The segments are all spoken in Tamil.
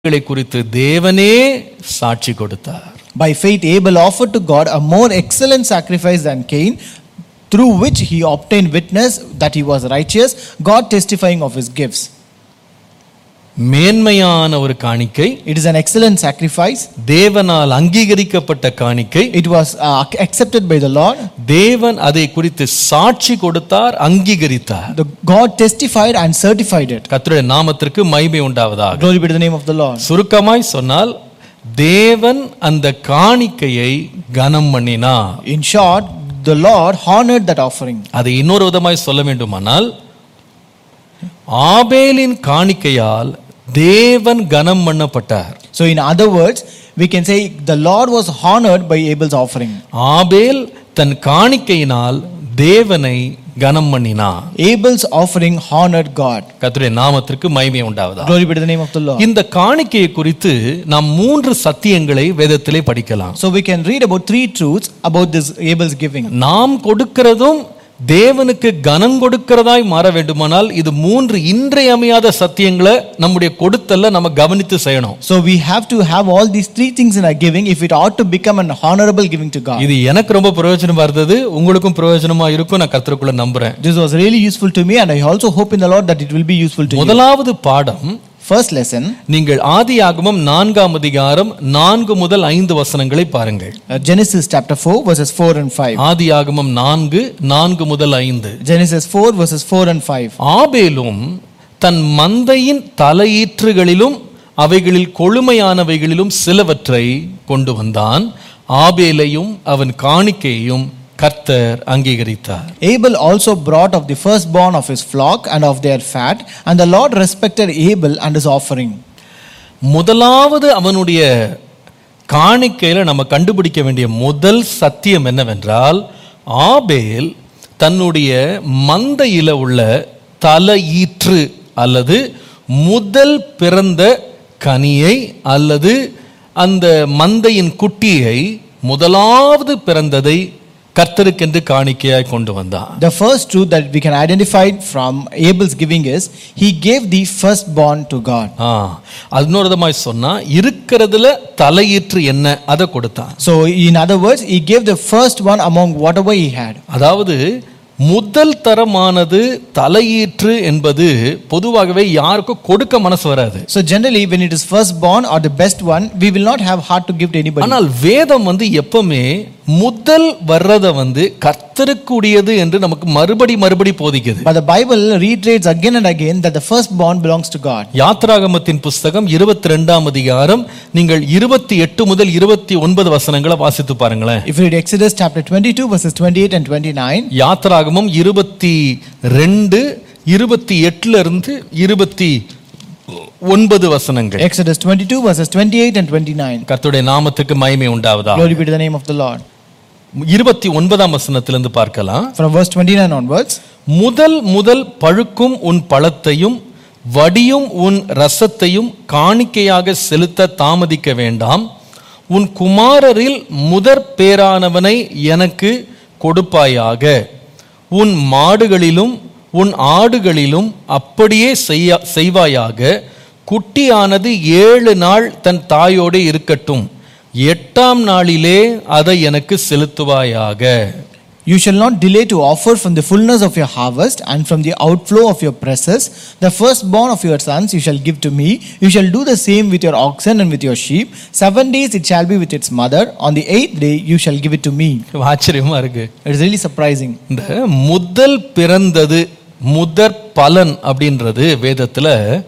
களை குறித்து தேவனே சாட்சி கொடுத்தார் By faith, Abel offered to God a more excellent sacrifice than Cain, through which he obtained witness that he was righteous, God testifying of his gifts. மேன்மையான ஒரு காணிக்கை It is an excellent sacrifice. தேவனால் அங்கீகரிக்கப்பட்ட காணிக்கை It was uh, accepted by the Lord. தேவன் அதை குறித்து சாட்சி கொடுத்தார் அங்கீகரித்தார் The God testified and certified it. கர்த்தருடைய நாமத்திற்கு மகிமை உண்டாவதாக Glory be to the name of the Lord. சுருக்கமாய் சொன்னால் தேவன் அந்த காணிக்கையை கனம் பண்ணினார் In short, the Lord honored that offering. அதை இன்னொரு விதமாய் சொல்ல வேண்டுமானால் ஆபேலின் காணிக்கையால் தேவன் கனம் பண்ணப்பட்டார் So, in other words, we can say the Lord was honored by Abel's offering. ஆபேல் தன் காணிக்கையினால் தேவனை கனம் பண்ணினார் Abel's offering honored God. கர்த்தருடைய நாமத்திற்கு மகிமை உண்டாவதா Glory be to the name of the Lord. இந்த காணிக்கையை குறித்து நாம் மூன்று சத்தியங்களை வேதத்திலே படிக்கலாம் So, we can read about three truths about this Abel's giving. நாம் கொடுக்கிறதும் தேவனுக்கு கனம் கொடுக்கிறதாய் மாற வேண்டுமானால் இது மூன்று இன்றையமையாத சத்தியங்களை நம்முடைய கொடுத்தல்ல நம்ம கவனித்து செய்யணும் So, we have to have all these three things in our giving if it ought to become an honorable giving to God. இது எனக்கு ரொம்ப பிரயோஜனமா இருந்தது உங்களுக்கும் பிரயோஜனமா இருக்கும் நான் கர்த்தருக்குள்ள நம்புறேன் This was really useful to me, and I also hope in the Lord that it will be useful to you. முதலாவது பாடம் First lesson நீங்கள் ஆதியாகமம் நான்காம் அதிகாரம் நான்கு முதல் ஐந்து வசனங்களை பாருங்கள் uh, Genesis chapter 4, verses 4 and 5. ஆதியாகமம் நான்கு நான்கு முதல் ஐந்து Genesis 4, verses 4 and 5. ஆபேலும் தன் மந்தையின் தலையீற்றுகளிலும் அவைகளில் கொழுமையானவைகளிலும் சிலவற்றை கொண்டு வந்தான் ஆபேலையும் அவன் காணிக்கையையும் கர்த்தர் அங்கீகரித்தார் Abel also brought of the firstborn of his flock and of their fat, and the Lord respected Abel and his offering. முதலாவது அவனுடைய காணிக்கையில நம்ம கண்டுபிடிக்க வேண்டிய முதல் சத்தியம் என்னவென்றால் ஆபேல் தன்னுடைய மந்தையில உள்ள தலையீற்று அல்லது முதல் பிறந்த கனியை அல்லது அந்த மந்தையின் குட்டியை முதலாவது பிறந்ததை கர்த்தருக்கென்று காணிக்கையாய் கொண்டு வந்தான் The first truth that we can identify from Abel's giving is he gave the firstborn to God. ஆ அது இன்னொரு விதமாய் சொன்னா இருக்கிறதுல தலையீற்று என்ன அதை கொடுத்தான் So, in other words, he gave the first one among whatever he had. அதாவது முதல் தரமானது தலையீற்று என்பது பொதுவாகவே யாருக்கும் கொடுக்க மனசு வராது So, generally, when it is firstborn or the best one, we will not have heart to give to anybody. ஆனால் வேதம் வந்து எப்பவுமே முதல் வர்றத வந்து கர்த்தருக்குரியது என்று நமக்கு மறுபடி மறுபடி போதிக்குது But the Bible reiterates again and again that the firstborn belongs to God. யாத்ராகமத்தின் புஸ்தகம் இருபத்தி ரெண்டாம் அதிகாரம் நீங்கள் இருபத்தி எட்டு முதல் இருபத்தி ஒன்பது வசனங்களை வாசித்து பாருங்களேன் If you read Exodus chapter 22, verses 28 and 29, யாத்ராகமம் இருபத்தி ரெண்டு இருபத்தி எட்டுல இருந்து இருபத்தி ஒன்பது வசனங்கள் Exodus 22, verses 28 and 29. கர்த்தருடைய நாமத்துக்கு மகிமை உண்டாவதா Glory be to the name of the Lord. இருபத்தி ஒன்பதாம் வசனத்திலிருந்து பார்க்கலாம் From verse 29 onwards, முதல் முதல் பழுக்கும் உன் பழத்தையும் வடியும் உன் ரசத்தையும் காணிக்கையாக செலுத்த தாமதிக்க வேண்டாம் உன் குமாரரில் முதற் பேரானவனை எனக்கு கொடுப்பாயாக உன் மாடுகளிலும் உன் ஆடுகளிலும் அப்படியே செய்ய செய்வாயாக குட்டியானது ஏழு நாள் தன் தாயோடு இருக்கட்டும் எட்டாம் நாளிலே அதை எனக்கு செலுத்துவாயாக You shall not delay to offer from the fullness of your harvest and from the outflow of your presses. The firstborn of your sons you shall give to me. You shall do the same with your oxen and with your sheep. Seven days it shall be with its mother. On the eighth day you shall give it to me. ஆச்சரியமா இருக்கு It is really surprising. இந்த முதல் பிறந்தது முதற் பலன் அப்படின்றது வேதத்துல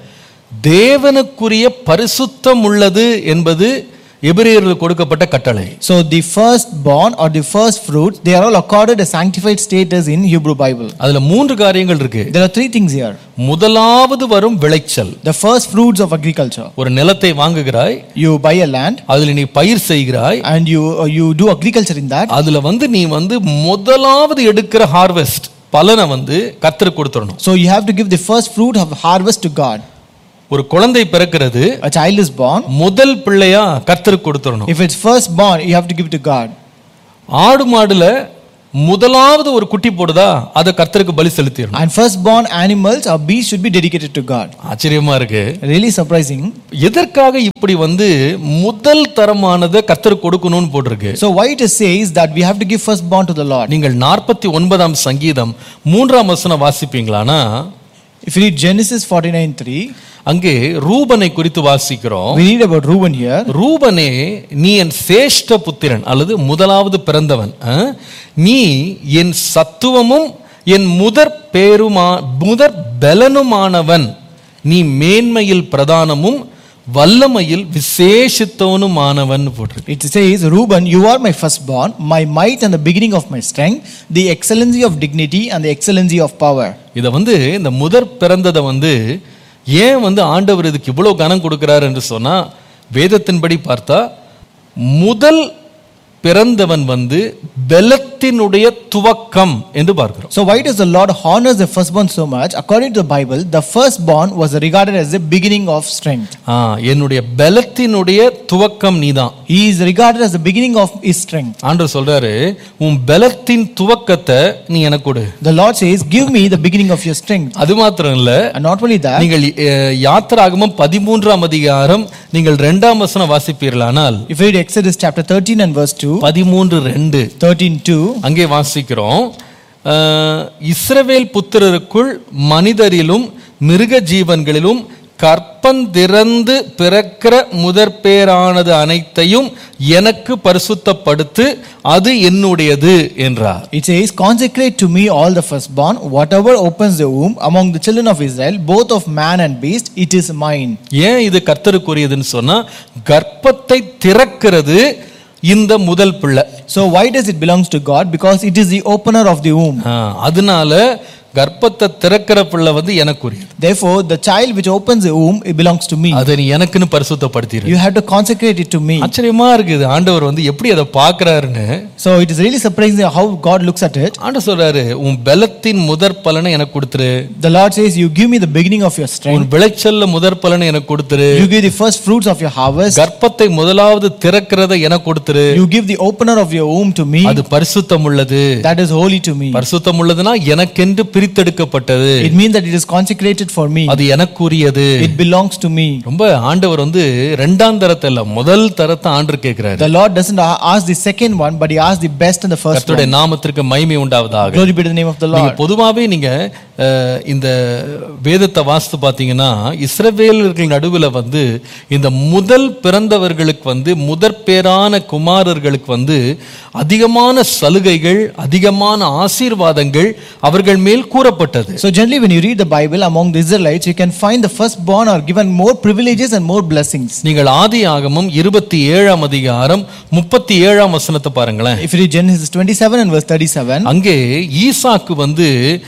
தேவனுக்குரிய பரிசுத்தம் உள்ளது என்பது எபிரேயர்களுக்கு கொடுக்கப்பட்ட கட்டளை So the firstborn or the first fruits, they are all accorded a sanctified status in Hebrew Bible. அதுல மூன்று காரியங்கள் இருக்கு There are three things here. முதலாவது வரும் விளைச்சல் The first fruits of agriculture. ஒரு நிலத்தை வாங்குகிறாய் You buy a land அதுல நீ பயிர் செய்கிறாய் and you uh, you do agriculture in that. அதுல வந்து நீ வந்து முதலாவது எடுக்கிற ஹார்வெஸ்ட் பலனை வந்து கர்த்தருக்கு கொடுத்துடணும் So you have to give the first fruit of harvest to God. ஒரு குழந்தை பிறக்கிறது A child is born. முதல் பிள்ளையா கர்த்தருக்கு கொடுத்துடணும் If it's first born, you have to give it to God. ஆடு மாடுல முதலாவது ஒரு குட்டி போடுதா அதை கர்த்தருக்கு பலி செலுத்திடணும் And firstborn animals or beasts should be dedicated to God. ஆச்சரியமா இருக்கு Really surprising. எதற்காக இப்படி வந்து முதல் தரமானதை கர்த்தருக்கு கொடுக்கணும்னு போட்டிருக்கு So why it says that we have to give firstborn to the Lord? நீங்கள் நாற்பத்தி ஒன்பதாம் சங்கீதம் மூன்றாம் வசனம் வாசிப்பீங்களானா If you read Genesis 49 3, அங்கே ரூபனை குறித்து வாசிக்கிறோம் we read about Reuben here. ரூபனே நீ என் சேஷ்ட புத்திரன் அல்லது முதலாவது பிறந்தவன் ஆ? நீ என் சத்துவமும் என் முதற் பேருமா முதற் பலனுமானவன் நீ மேன்மையில் பிரதானமும் வல்லமையில் விசேஷித்தவனுமானவன் போட்டிருக்கு It says, Reuben, you are my firstborn, my might and the beginning of my strength, the excellency of dignity and the excellency of power. இதை வந்து இந்த முதற் பிறந்ததை வந்து ஏன் வந்து ஆண்டவர் இதுக்கு இவ்வளவு கனம் கொடுக்கிறார் என்று சொன்னா வேதத்தின்படி பார்த்தா முதல் பிறந்தவன் வந்து பலத்தினுடைய துவக்கம் என்று பார்க்கிறோம் So why does the Lord honors the firstborn so much? According to the Bible, the firstborn was regarded as the beginning of strength. ஆ, என்னுடைய பலத்தினுடைய துவக்கம் நீதான் He is regarded as the beginning of his strength. ஆண்டவர் சொல்றாரு உன் பலத்தின் துவக்கத்தை நீ எனக்கு கொடு The Lord says, Give me the beginning of your strength. அது மாத்திரம் இல்ல And not only that, நீங்கள் அஹ், யாத்திராகமம் பதிமூன்றாம் அதிகாரம் நீங்கள் ரெண்டாம் வசனம் வாசிப்பீர்களானால் if you read Exodus chapter 13 and verse 2, பதிமூன்று ரெண்டு 13 2, அங்கே வாசிக்கிறோம் அஹ், இஸ்ரவேல் புத்திரருக்குள் மனிதரிலும் மிருக ஜீவன்களிலும் கற்பந்திறந்து பிறக்கிற முதற்பேரானது அனைத்தையும் எனக்கு பரிசுத்தப்படுத்து அது என்னுடையது என்றார் it says, Consecrate to me all the firstborn, whatever opens the womb among the children of Israel, both of man and beast, it is mine. ஏன் இது கர்த்தருக்குரியதுன்னு சொன்னா கர்ப்பத்தை திறக்கிறது இந்த முதல் பிள்ளை So why does it belongs to God? Because it is the opener of the womb. ஆ, அதனால கர்ப்பத்தை திறக்கிற பிள்ளை வந்து எனக்குரியது Therefore, the child which opens the womb, it belongs to me. அதை நீ எனக்குன்னு பரிசுத்தப்படுத்திடு You have to consecrate it to me. ஆச்சரியமா இருக்குது ஆண்டவர் வந்து எப்படி அதை பார்க்கறாருன்னு So it is really surprising how God looks at it. ஆண்டவர் சொல்றாரு உன் பலத்தின் முதற் பலனை எனக்கு கொடுத்துரு The Lord says, You give me the beginning of your உன் strength, விளைச்சல்ல முதற் பலனை எனக்கு கொடுத்துரு you give the first fruits of your harvest, கர்ப்பத்தை முதலாவது திறக்கிறத எனக்கு கொடுத்துரு you give the opener of your womb to me. அது பரிசுத்தம் உள்ளது That is holy to me. பரிசுத்தம் உள்ளதுன்னா எனக்கென்று பிரித்தெடுக்கப்பட்டது It means that it is consecrated for me. அது எனக்குரியது It belongs to me. ரொம்ப ஆண்டவர் வந்து ரெண்டாம் தரத்தை இல்ல முதல் தரத்தை ஆண்டு கேட்கிறாரு The Lord doesn't a- ask the second one, but He asks the best and the first கர்த்தருடைய one. நாமத்திற்கு மகிமை உண்டாவதாக Glory be to the name of the நீங்க Lord. பொதுவாவே நீங்க அஹ், இந்த வேதத்தை வாசித்து பார்த்தீங்கன்னா இஸ்ரவேலர்கள் நடுவுல வந்து இந்த முதல் பிறந்தவர்களுக்கு வந்து முதற் பேரான குமாரர்களுக்கு வந்து அதிகமான சலுகைகள் அதிகமான ஆசீர்வாதங்கள் அவர்கள் மேல் கூறப்பட்டது So generally, when you read the Bible among the Israelites, you can find the firstborn are given more privileges and more blessings. நீங்கள் ஆதி ஆகமம் இருபத்தி ஏழாம் அதிகாரம் முப்பத்தி ஏழாம் வசனத்தை பாருங்களேன் If you read Genesis 27 and verse 37, அங்கே ஈசாக்கு வந்து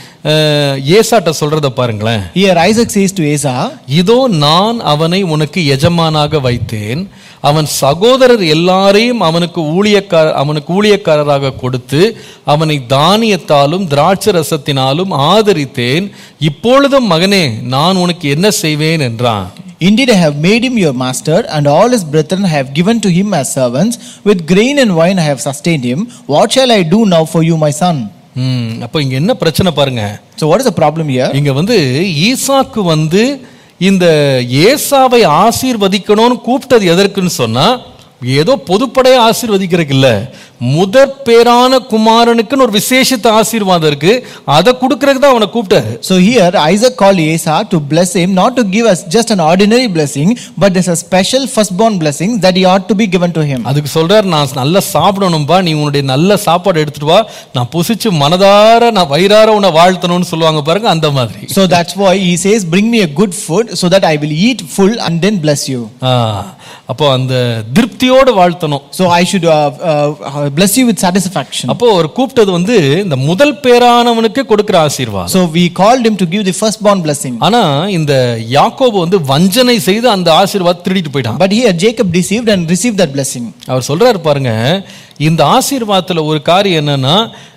அஹ், ஏசாட்ட சொல்றத பாருங்களேன் here Isaac says to Esau, இதோ நான் அவனை உனக்கு எஜமானாக வைத்தேன் அவன் சகோதரர் எல்லாரையும் அவனுக்கு ஊழியக்கார அவனுக்கு ஊழியக்காரராக கொடுத்து அவனை தானியத்தாலும் திராட்சை ரசத்தினாலும் ஆதரித்தேன் இப்பொழுதும் மகனே நான் உனக்கு என்ன செய்வேன் என்றான் Indeed, I have made him your master, and all his brethren I have given to him as servants. With grain and wine I have sustained him. What shall I do now for you, my son? ம், அப்போ இங்க என்ன பிரச்சனை பாருங்க So, what is the problem here? இங்க வந்து ஈசாக்கு வந்து இந்த ஏசாவை ஆசீர்வதிக்கணும்னு கூப்பிட்டது எதற்குன்னு சொன்னா ஏதோ பொதுப்படையா ஆசீர்வதிக்கிறதுக்கு இல்ல முதற் பேரான குமாரனுக்குன்னு ஒரு விசேஷத்த ஆசீர்வாதம் இருக்கு அதை கொடுக்கறதுக்கு தான் அவனை கூப்பிட்டாரு So, here Isaac called Esau to bless him, not to give us just an ordinary blessing, but there's a special firstborn blessing that he ought to be given to him. அதுக்கு சொல்றாரு நான் நல்லா சாப்பிடணும்பா நீ உன்னுடைய நல்ல சாப்பாடு எடுத்துட்டு வா நான் புசிச்சு மனதார நான் வயிறார உன்னை வாழ்த்தணும்னு சொல்லுவாங்க பாருங்க அந்த மாதிரி So, that's why he says, Bring me a good food so that I will eat full and then bless you. ஆ, அப்போ அந்த திருப்தியோடு வாழ்த்தணும் So, I should uh, uh, bless you with satisfaction. அப்போ அவர் கூப்பிட்டது வந்து இந்த முதல் பேரானவனுக்கு கொடுக்கிற ஆசீர்வாதம் So, we called him to give the firstborn blessing. ஆனா இந்த யாக்கோபு வந்து வஞ்சனை செய்து அந்த ஆசீர்வாதம் திருடிட்டு போயிட்டான் But here Jacob deceived and received that blessing. அவர் சொல்றாரு பாருங்க இந்த ஆசீர்வாதத்துல ஒரு காரியம் என்னன்னா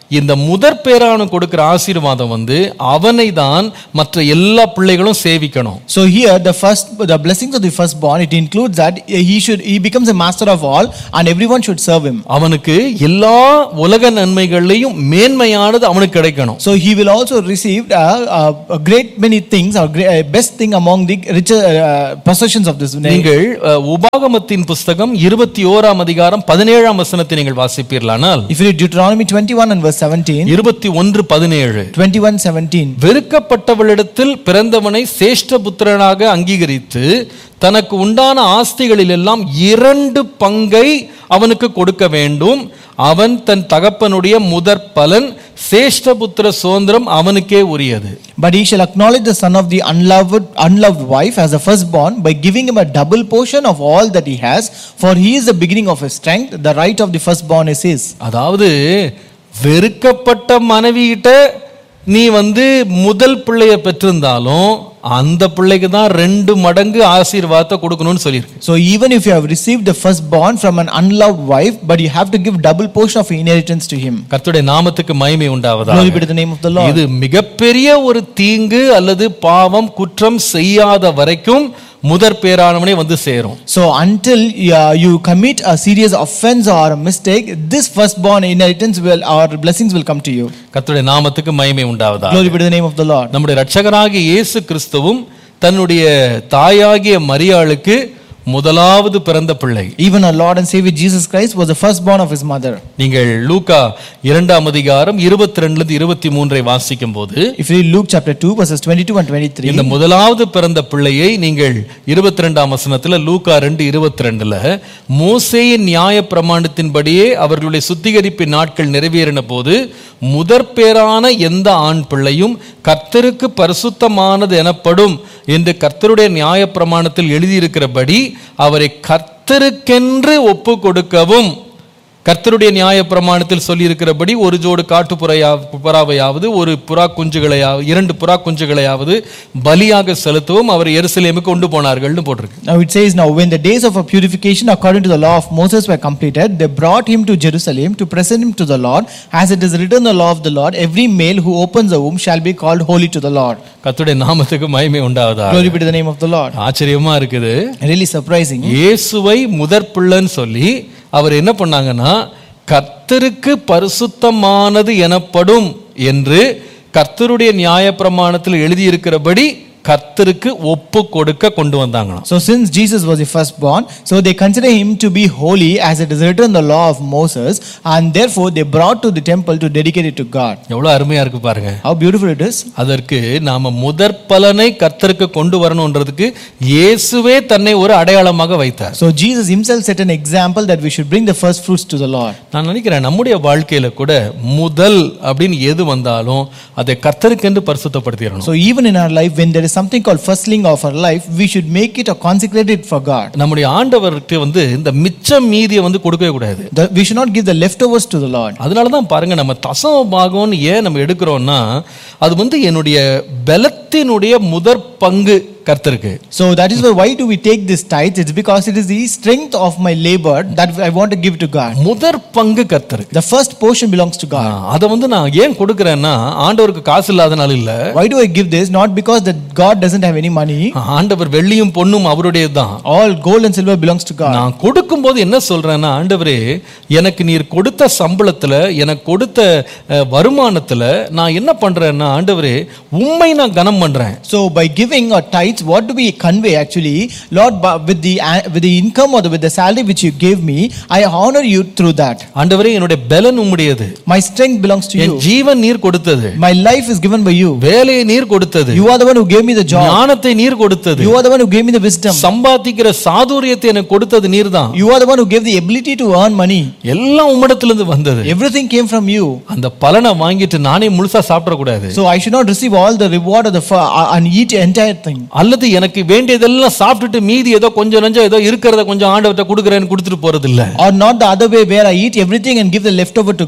இந்த முதற் பேரான கொடுக்கிற ஆசீர்வாதம் வந்து அவனை தான் மற்ற எல்லா பிள்ளைகளும் சேவிக்கணும் So here the first the blessings of the firstborn it includes that he should he becomes a master of all and everyone should serve him. அவனுக்கு எல்லா உலக நன்மைகள்லையும் மேன்மையானது அவனுக்கு கிடைக்கணும் So he will also receive uh, uh, a great many things or great, uh, best thing among the richer uh, possessions of this name. நீங்கள் அஹ், உபாகமத்தின் புஸ்தகம் இருபத்தி ஓராம் அதிகாரம் பதினேழாம் வசனத்தை நீங்கள் வாசிப்பீர்களானால் If you read Deuteronomy 21 and verse 17, இருபத்தி ஒன்று பதினேழு 21 17. வெறுக்கப்பட்டவளிடத்தில் பிறந்தவனை சேஷ்ட புத்திரனாக அங்கீகரித்து தனக்கு உண்டான ஆஸ்திகளில் எல்லாம் இரண்டு பங்கை அவனுக்கு கொடுக்க வேண்டும் அவன் தன் தகப்பனுடைய முதற் பலன் சேஷ்டபுத்திர சுதந்திரம் அவனுக்கே உரியது But he shall acknowledge the son of the unloved, unloved wife as the firstborn by giving him a double portion of all that he has, for he is the beginning of his strength. The right of the firstborn is his. அதாவது வெறுக்கப்பட்ட மனைவிகிட்ட நீ வந்து முதல் பிள்ளைய பெற்றிருந்தாலும் அந்த பிள்ளைக்கு தான் ரெண்டு மடங்கு ஆசீர்வாதத்தை கொடுக்கணும்னு சொல்லியிருக்கு So even if you have received the firstborn from an unloved wife, but you have to give double portion of inheritance to him. கர்த்தருடைய நாமத்துக்கு மகிமை உண்டாவதா Glory be to the name of the Lord. இது மிகப்பெரிய ஒரு தீங்கு அல்லது பாவம் குற்றம் செய்யாத வரைக்கும் முதற் பேரானவனே வந்து சேரும் So until uh, you commit a serious offense or a mistake, this firstborn inheritance will or blessings will come to you. கர்த்தருடைய நாமத்துக்கு மகிமை உண்டாவதா Glory be to the name of the Lord. நம்முடைய இரட்சகராகிய இயேசு கிறிஸ்துவும் தன்னுடைய தாயாகிய மரியாளுக்கு முதலாவது பிறந்த பிள்ளை Even our Lord and Savior Jesus Christ was the firstborn of his mother. நீங்கள் லூக்கா இரண்டாம் அதிகாரம் இருபத்தி ரெண்டுல இருந்து இருபத்தி மூன்றை வாசிக்கும் போது If you read Luke chapter 2, verses 22 and 23, இந்த முதலாவது பிறந்த பிள்ளையை நீங்கள் இருபத்தி ரெண்டாம் வசனத்துல லூக்கா ரெண்டு இருபத்தி ரெண்டுல மோசேயின் நியாய பிரமாணத்தின்படியே அவர்களுடைய சுத்திகரிப்பின் நாட்கள் நிறைவேறின போது முதற் பேரான எந்த ஆண் பிள்ளையும் கர்த்தருக்கு பரிசுத்தமானது எனப்படும் என்று கர்த்தருடைய நியாய பிரமாணத்தில் எழுதியிருக்கிறபடி அவரை கர்த்தருக்கென்று ஒப்பு கொடுக்கவும் கர்த்தருடைய நியாய பிரமாணத்தில் சொல்லியிருக்கிறபடி ஒரு ஜோடு காட்டுப்புறையா புறாவையாவது ஒரு புறா குஞ்சுகளையாவது இரண்டு புறா குஞ்சுகளையாவது பலியாக செலுத்தவும் அவர் எருசலேமுக்கு கொண்டு போனார்கள்னு போட்டிருக்கு now it says, Now when the days of our purification according to the law of Moses were completed, they brought him to Jerusalem to present him to the Lord. As it is written in the law of the Lord, every male who opens the womb shall be called holy to the Lord. கர்த்தருடைய நாமத்துக்கு மகிமை உண்டாவதா Glory be to the name of the Lord. ஆச்சரியமா இருக்குது Really surprising. இயேசுவை முதற் பிள்ளைன்னு சொல்லி அவர் என்ன பண்ணாங்கன்னா கர்த்தருக்கு பரிசுத்தமானது எனப்படும் என்று கர்த்தருடைய நியாய பிரமாணத்தில் எழுதியிருக்கிறபடி கர்த்தருக்கு ஒப்பு கொடுக்க கொண்டு வந்தாங்களாம் So since Jesus was the firstborn, so they consider him to be holy as it is written in the law of Moses, and therefore they brought to the temple to dedicate it to God. எவ்வளவு அருமையா இருக்கு பாருங்க How beautiful it is. அதற்கு நாம முதற் பலனை கர்த்தருக்கு கொண்டு வரணுன்றதுக்கு இயேசுவே தன்னை ஒரு அடையாளமாக வைத்தார் So Jesus himself set an example that we should bring the first fruits to the Lord. நான் நினைக்கிறேன் நம்முடைய வாழ்க்கையில கூட முதல் அப்படின்னு எது வந்தாலும் அதை கர்த்தருக்கென்று பரிசுத்தப்படுத்திடணும் So even in our life, when there is something called firstling of our life, we should make it or consecrate it for God. நம்முடைய ஆண்டவருக்கு வந்து இந்த மிச்சம் மீதியை வந்து கொடுக்கவே கூடாது The- we should not give the leftovers to the Lord. அதனால தான் பாருங்க நம்ம தசம பாகம்னு ஏன் நம்ம எடுக்கிறோம்னா அது வந்து என்னுடைய பலத்தினுடைய முதற் பங்கு கர்த்தருக்கு So that is why why do we take this tithe? It's because it is the strength of my labor that I want to give to God. முதற் பங்கு கர்த்தருக்கு The first portion belongs to ah, God. அதை வந்து நான் ஏன் கொடுக்குறேன்னா ஆண்டவருக்கு காசு இல்லாதனால இல்ல Why do I give this? Not because that God doesn't have any money. ஆண்டவர் வெள்ளியும் பொண்ணும் அவருடையது தான் All gold and silver belongs to God. நான் கொடுக்கும்போது என்ன சொல்றேன்னா ஆண்டவரே எனக்கு நீர் கொடுத்த சம்பளத்துல எனக்கு கொடுத்த அஹ், வருமானத்துல நான் என்ன பண்றேன்னா ஆண்டவரே உண்மை நான் கனம் பண்றேன் So by giving or tithes, what do we convey actually? Lord, bu- with the uh, with the income or the, with the salary which you gave me, I honor you through that. ஆண்டவரே என்னுடைய பலன் உம்முடையது My strength belongs to N you. ஜீவன் நீர் கொடுத்தது My life is given by you. வேலையை நீர் கொடுத்தது You are the one who gave me the job. ஞானத்தை நீர் கொடுத்தது You are the one who gave me the wisdom. சம்பாதிக்கிற சாதுரியத்தை எனக்கு கொடுத்தது நீர் தான் You are the one who gave the ability to earn money. எல்லாம் உம்மிடத்திலிருந்து வந்தது Everything came from you. அந்த பலனை வாங்கிட்டு நானே முழுசா சாப்பிடக்கூடாது So I should not receive all the reward of the f- uh, and eat the entire thing. அல்லது எனக்கு வேண்டியதெல்லாம் சாப்பிட்டுட்டு மீதி ஏதோ கொஞ்சம் நஞ்சம் ஏதோ இருக்கிறத கொஞ்சம் ஆண்டவர்கிட்ட கொடுக்குறேன்னு கொடுத்துட்டு போறது இல்ல Or not the other way where I eat everything and give the leftover to God.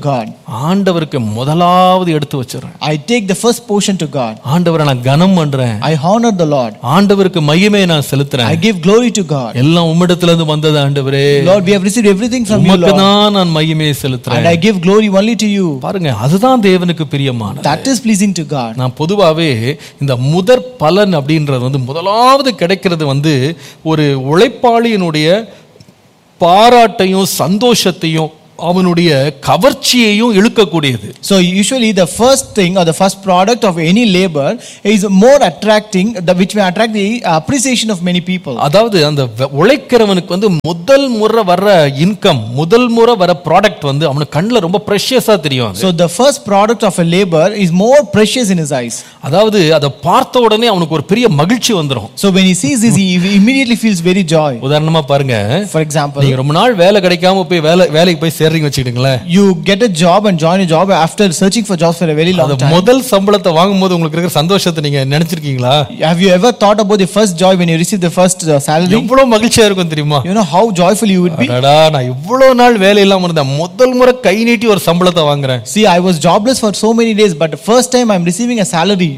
ஆண்டவருக்கு முதலாவது எடுத்து வச்சிடறேன் I take the first portion to God. ஆண்டவரை நான் கனம் பண்றேன் I honor the Lord. ஆண்டவருக்கு மையமே நான் செலுத்துறேன் I give glory to God. எல்லாம் உம்மிடத்துல இருந்து வந்தது ஆண்டவரே Lord, we have received everything from you, உமக்கு Lord. தான் நான் மையமே செலுத்துறேன் And I give glory only to you. பாருங்க அதுதான் தேவனுக்கு பிரியமானது That is pleasing to God. நான் பொதுவாகவே இந்த முதற் பலன் அப்படின்றது வந்து முதலாவது கிடைக்கிறது வந்து ஒரு உழைப்பாளியினுடைய பாராட்டையும் சந்தோஷத்தையும் அவனுடைய கவர்ச்சியையும் இழுக்கக்கூடியது So usually the first thing or the first product of any labor is more attracting, the, which may attract the appreciation of many people. அதாவது அந்த வ- உழைக்கிறவனுக்கு வந்து முதல் முறை வர்ற இன்கம் முதல் முறை வர ப்ராடக்ட் வந்து அவனுக்கு கண்ணில் ரொம்ப ப்ரெஷியஸாக தெரியும் அது. So the first product of a labor is more precious in his eyes. அதாவது அதை பார்த்த உடனே அவனுக்கு ஒரு பெரிய மகிழ்ச்சி வந்துடும் So when he sees this, he immediately feels very joy. உதாரணமா பாருங்க For example, நீங்க ரொம்ப நாள் வேலை கிடைக்காம போய் வேலை வேலைக்கு போய் சேர்றீங்க வச்சுக்கிட்டுங்களேன் you get a job and join a job after searching for jobs for a very long அந்த time. முதல் சம்பளத்தை வாங்கும்போது உங்களுக்கு இருக்கிற சந்தோஷத்தை நீங்க நினைச்சிருக்கீங்களா Have you ever thought about the first joy when you receive the first uh, salary? எவ்வளவு மகிழ்ச்சியா இருக்கும் தெரியுமா You know how joyful you would be? அடடா நான் இவ்வளவு நாள் வேலை இல்லாம இருந்தேன் முதல் முறை கை நீட்டி ஒரு சம்பளத்தை வாங்குறேன் See, I was jobless for so many days, but the first time I'm receiving a salary,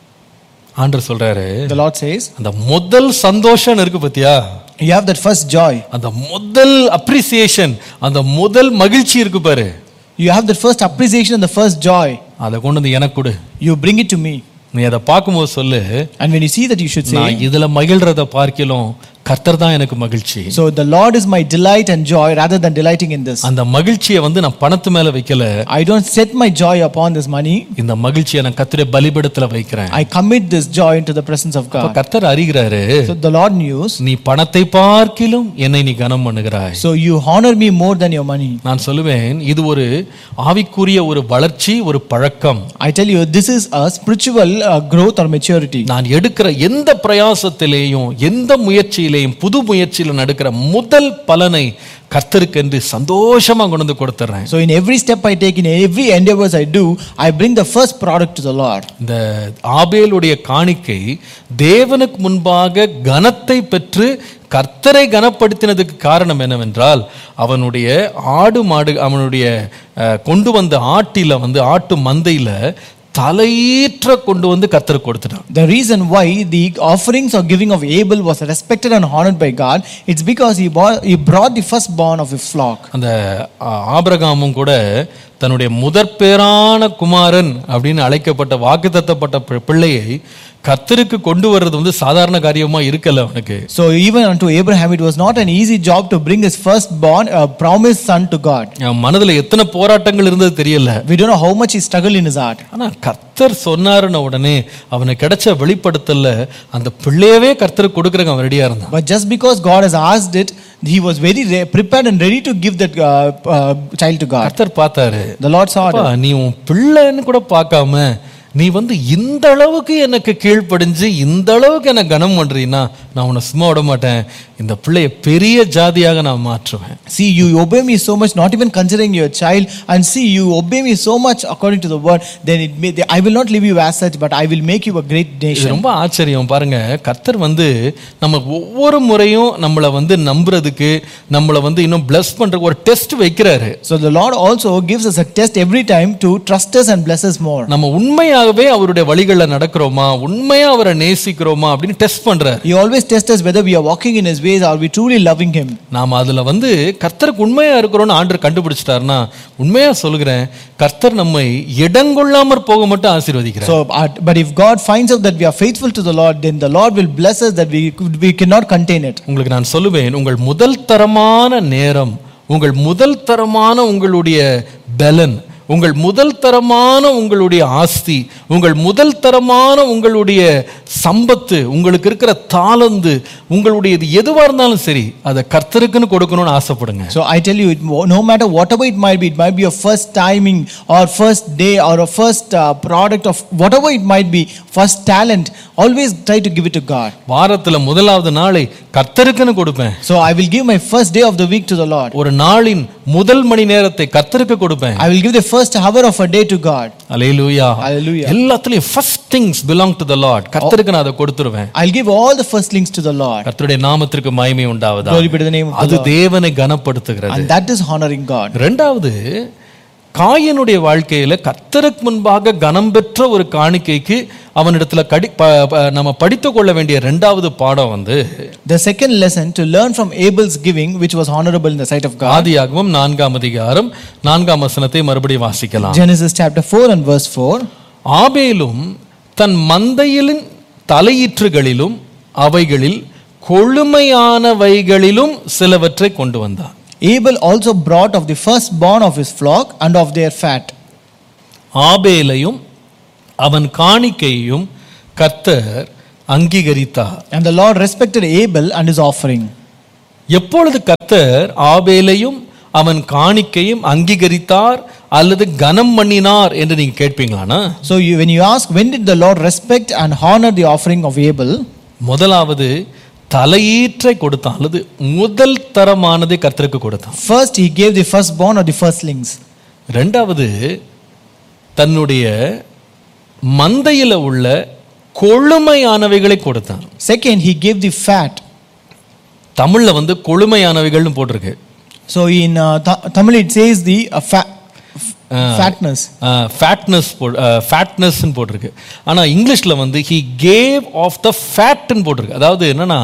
ஆண்டர் சொல்றாரு the Lord says, அந்த முதல் சந்தோஷம் இருக்கு பத்தியா you have that first joy. அந்த முதல் அப்ரிசியேஷன் அந்த முதல் மகிழ்ச்சி இருக்கு பாரு You have that first appreciation and the first joy. அதை கொண்டு வந்து எனக்கு கொடு You bring it to me. நீ அதை பார்க்கும்போது சொல்லு And when you see that, you should say, நான் இதுல மகிழ்றத பார்க்கலாம் கர்த்தர் தான் எனக்கு மகிழ்ச்சி So the Lord is my delight and joy rather than delighting in this. அந்த மகிழ்ச்சியை வந்து நான் பணத்து மேல வைக்கல I don't set my joy upon this money. இந்த மகிழ்ச்சியை நான் கர்த்தருடைய பலிபீடத்துல வைக்கிறேன் I commit this joy into the presence of அப்ப God. கர்த்தர் அறிகிறாரு So the Lord knows. நீ பணத்தை பார்க்கிலும் என்னை நீ கனம் பண்ணுகிறாய் So you honor me more than your money. நான் சொல்லுவேன் இது ஒரு ஆவிக்குரிய ஒரு வளர்ச்சி ஒரு பழக்கம் I tell you, this is a spiritual uh, growth or maturity. நான் எடுக்கிற எந்த பிரயாசத்திலேயும் எந்த முயற்சியிலேயும் புது முயற்சியில நடக்கிற முதல் பலனை கர்த்தருக்கென்று சந்தோஷமா கொண்டு வந்து கொடுத்துறேன் So in every step I take, in every endeavors I do, I bring the first product to the Lord. இந்த ஆபேலுடைய காணிக்கை தேவனுக்கு முன்பாக கனத்தை பெற்று கர்த்தரை கனப்படுத்தினதுக்கு காரணம் என்னவென்றால் அவனுடைய ஆடு மாடு அவனுடைய அஹ், கொண்டு வந்த ஆட்டில வந்து ஆட்டு மந்தையில தலையீற்ற கொண்டு வந்து கர்த்தருக்கு கொடுத்துட்டான் The reason why the offerings or giving of Abel was respected and honored by God, it's because he, bought, he brought the firstborn of his flock. அந்த ஆ- ஆபிரகாமும் கூட தன்னுடைய முதற்பேரான குமாரன் அப்படின்னு அழைக்கப்பட்ட வாக்குத்தத்தப்பட்ட பிள்ளையை கர்த்தருக்கு கொண்டு வர்றது வந்து சாதாரண காரியமா இருக்கல அவனுக்கு So even unto Abraham, it was not an easy job to bring his firstborn, a promised son to God. அவன் மனதுல எத்தனை போராட்டங்கள் இருந்தது தெரியல We don't know how much he struggled in his heart. ஆனா கர்த்தர் சொன்னாருன்ன உடனே அவனுக்கு கிடைச்ச வெளிப்படுத்தல அந்த பிள்ளையவே கர்த்தருக்கு கொடுக்கறதுக்கு அவன் ரெடியா இருந்தான் But just because God has asked it, he was very re- prepared and ready to give that uh, uh, child to God. கர்த்தர் பார்த்தாரு The Lord saw it. அப்பா, நீ உன் பிள்ளைன்னு கூட பார்க்காம நீ வந்து இந்த அளவுக்கு எனக்கு கீழ்ப்படிஞ்சு இந்த அளவுக்கு என்ன கனம் பண்றீன்னா நான் உன்னை சும்மா விட மாட்டேன் இந்த பிள்ளைய பெரிய ஜாதியாக நான் மாற்றுவேன் See, you obey me so much, not even considering your child, and see, you obey me so much according to the word, then it may, I will not leave you as such, but I will make you a great இது nation. ரொம்ப ஆச்சரியம் பாருங்க கர்த்தர் வந்து நம்ம ஒவ்வொரு முறையும் நம்மளை வந்து நம்புறதுக்கு நம்மளை வந்து இன்னும் bless பண்றதுக்கு ஒரு டெஸ்ட் வைக்கிறாரு So the Lord also gives us a test every time to trust us and bless us more. நம்ம உண்மையாகவே அவருடைய வழிகளில் நடக்கிறோமா உண்மையா அவரை நேசிக்கிறோமா அப்படின்னு டெஸ்ட் பண்றாரு He always tests us whether we are walking in His ways, are we truly loving Him. நாம அதுல வந்து கர்த்தருக்கு உண்மையா இருக்கிறோம்னு ஆண்டர் கண்டுபிடிச்சிட்டாருன்னா உண்மையா சொல்லுகிறேன் கர்த்தர் நம்மை இடங்கொள்ளாமற் போக மட்டும் ஆசீர்வதிக்கிறார் So, uh, but if God finds out that we are faithful to the Lord, then the Lord will bless us that we, we cannot contain it. உங்களுக்கு நான் சொல்லுவேன் உங்கள் முதல் தரமான நேரம் உங்கள் முதல் தரமான உங்களுடைய பலன் உங்கள் முதல் தரமான உங்களுடைய ஆஸ்தி உங்கள் முதல் தரமான உங்களுடைய சம்பத்து உங்களுக்கு இருக்கிற தாளந்து உங்களுடைய இது எதுவா இருந்தாலும் சரி அதை கர்த்தருக்குன்னு கொடுக்கணும்னு ஆசைப்படுங்க So I tell you, it, no matter whatever it might be, it might be your first timing or first day or a first uh, product of whatever it might be, first talent, always try to give it to God. வாரத்துல முதலாவது நாளை கர்த்தருக்குன்னு கொடுப்பேன் So I will give my first day of the week to the Lord. ஒரு நாளின் முதல் மணி நேரத்தை கர்த்தருக்கு கொடுப்பேன் I will give the first hour of a day to God. Alleluia Hallelujah. எல்லாத்துலயும் first things belong to the Lord கர்த்தருக்கு நான் அதை கொடுத்துருவேன் I'll give all the firstlings to the Lord. கர்த்தருடைய நாமத்திற்கு மகிமை உண்டாவதா Glory be to the name of the அது Lord. தேவனை கனப்படுத்துகிறது And that is honoring God. ரெண்டாவது காயனுடைய வாழ்க்கையில கர்த்தருக்கு முன்பாக கனம் பெற்ற ஒரு காணிக்கைக்கு அவனிடத்துல கடி ப- ப- நம்ம படித்து கொள்ள வேண்டிய ரெண்டாவது பாடம் வந்து The second lesson to learn from Abel's giving, which was honorable in the sight of God. ஆதியாகமம் நான்காம் அதிகாரம் நான்காம் வசனத்தை மறுபடியும் வாசிக்கலாம் Genesis chapter 4 and verse 4. ஆபேலும் தன் மந்தையிலின் தலையீற்றுகளிலும் அவைகளில் கொழுமையானவைகளிலும் சிலவற்றை கொண்டு வந்தான் Abel also brought of the firstborn of his flock and of their fat. ஆபேலையும் அவன் காணிக்கையையும் கர்த்தர் அங்கீகரித்தார் And the Lord respected Abel and his offering. எப்பொழுது கர்த்தர் ஆபேலையும் அவன் காணிக்கையும் அங்கீகரித்தார் அல்லது கனம் பண்ணினார் என்று நீங்க கேட்பீங்களானா So you, when you ask, when did the Lord respect and honor the offering of Abel? முதலாவது தலையீற்றை கொடுத்தான் அல்லது முதல் தரமானதை கர்த்தருக்கு கொடுத்தான் First, he gave the firstborn or the firstlings. ரெண்டாவது தன்னுடைய மந்தையில உள்ள கொழுமையானவைகளை கொடுத்தான் Second, he gave the fat. தமிழ்ல வந்து கொழுமையானவைகள்னு போட்டிருக்கு So in uh, Th- Tamil, it says the uh, fa- f- fatness. ஃபேட்னஸ் போ ஃபேட்னஸ்ன்னு போட்டிருக்கு ஆனா இங்கிலீஷ்ல வந்து ஹி கேவ் ஆஃப் த ஃபேட்னு போட்டிருக்கு அதாவது என்னன்னா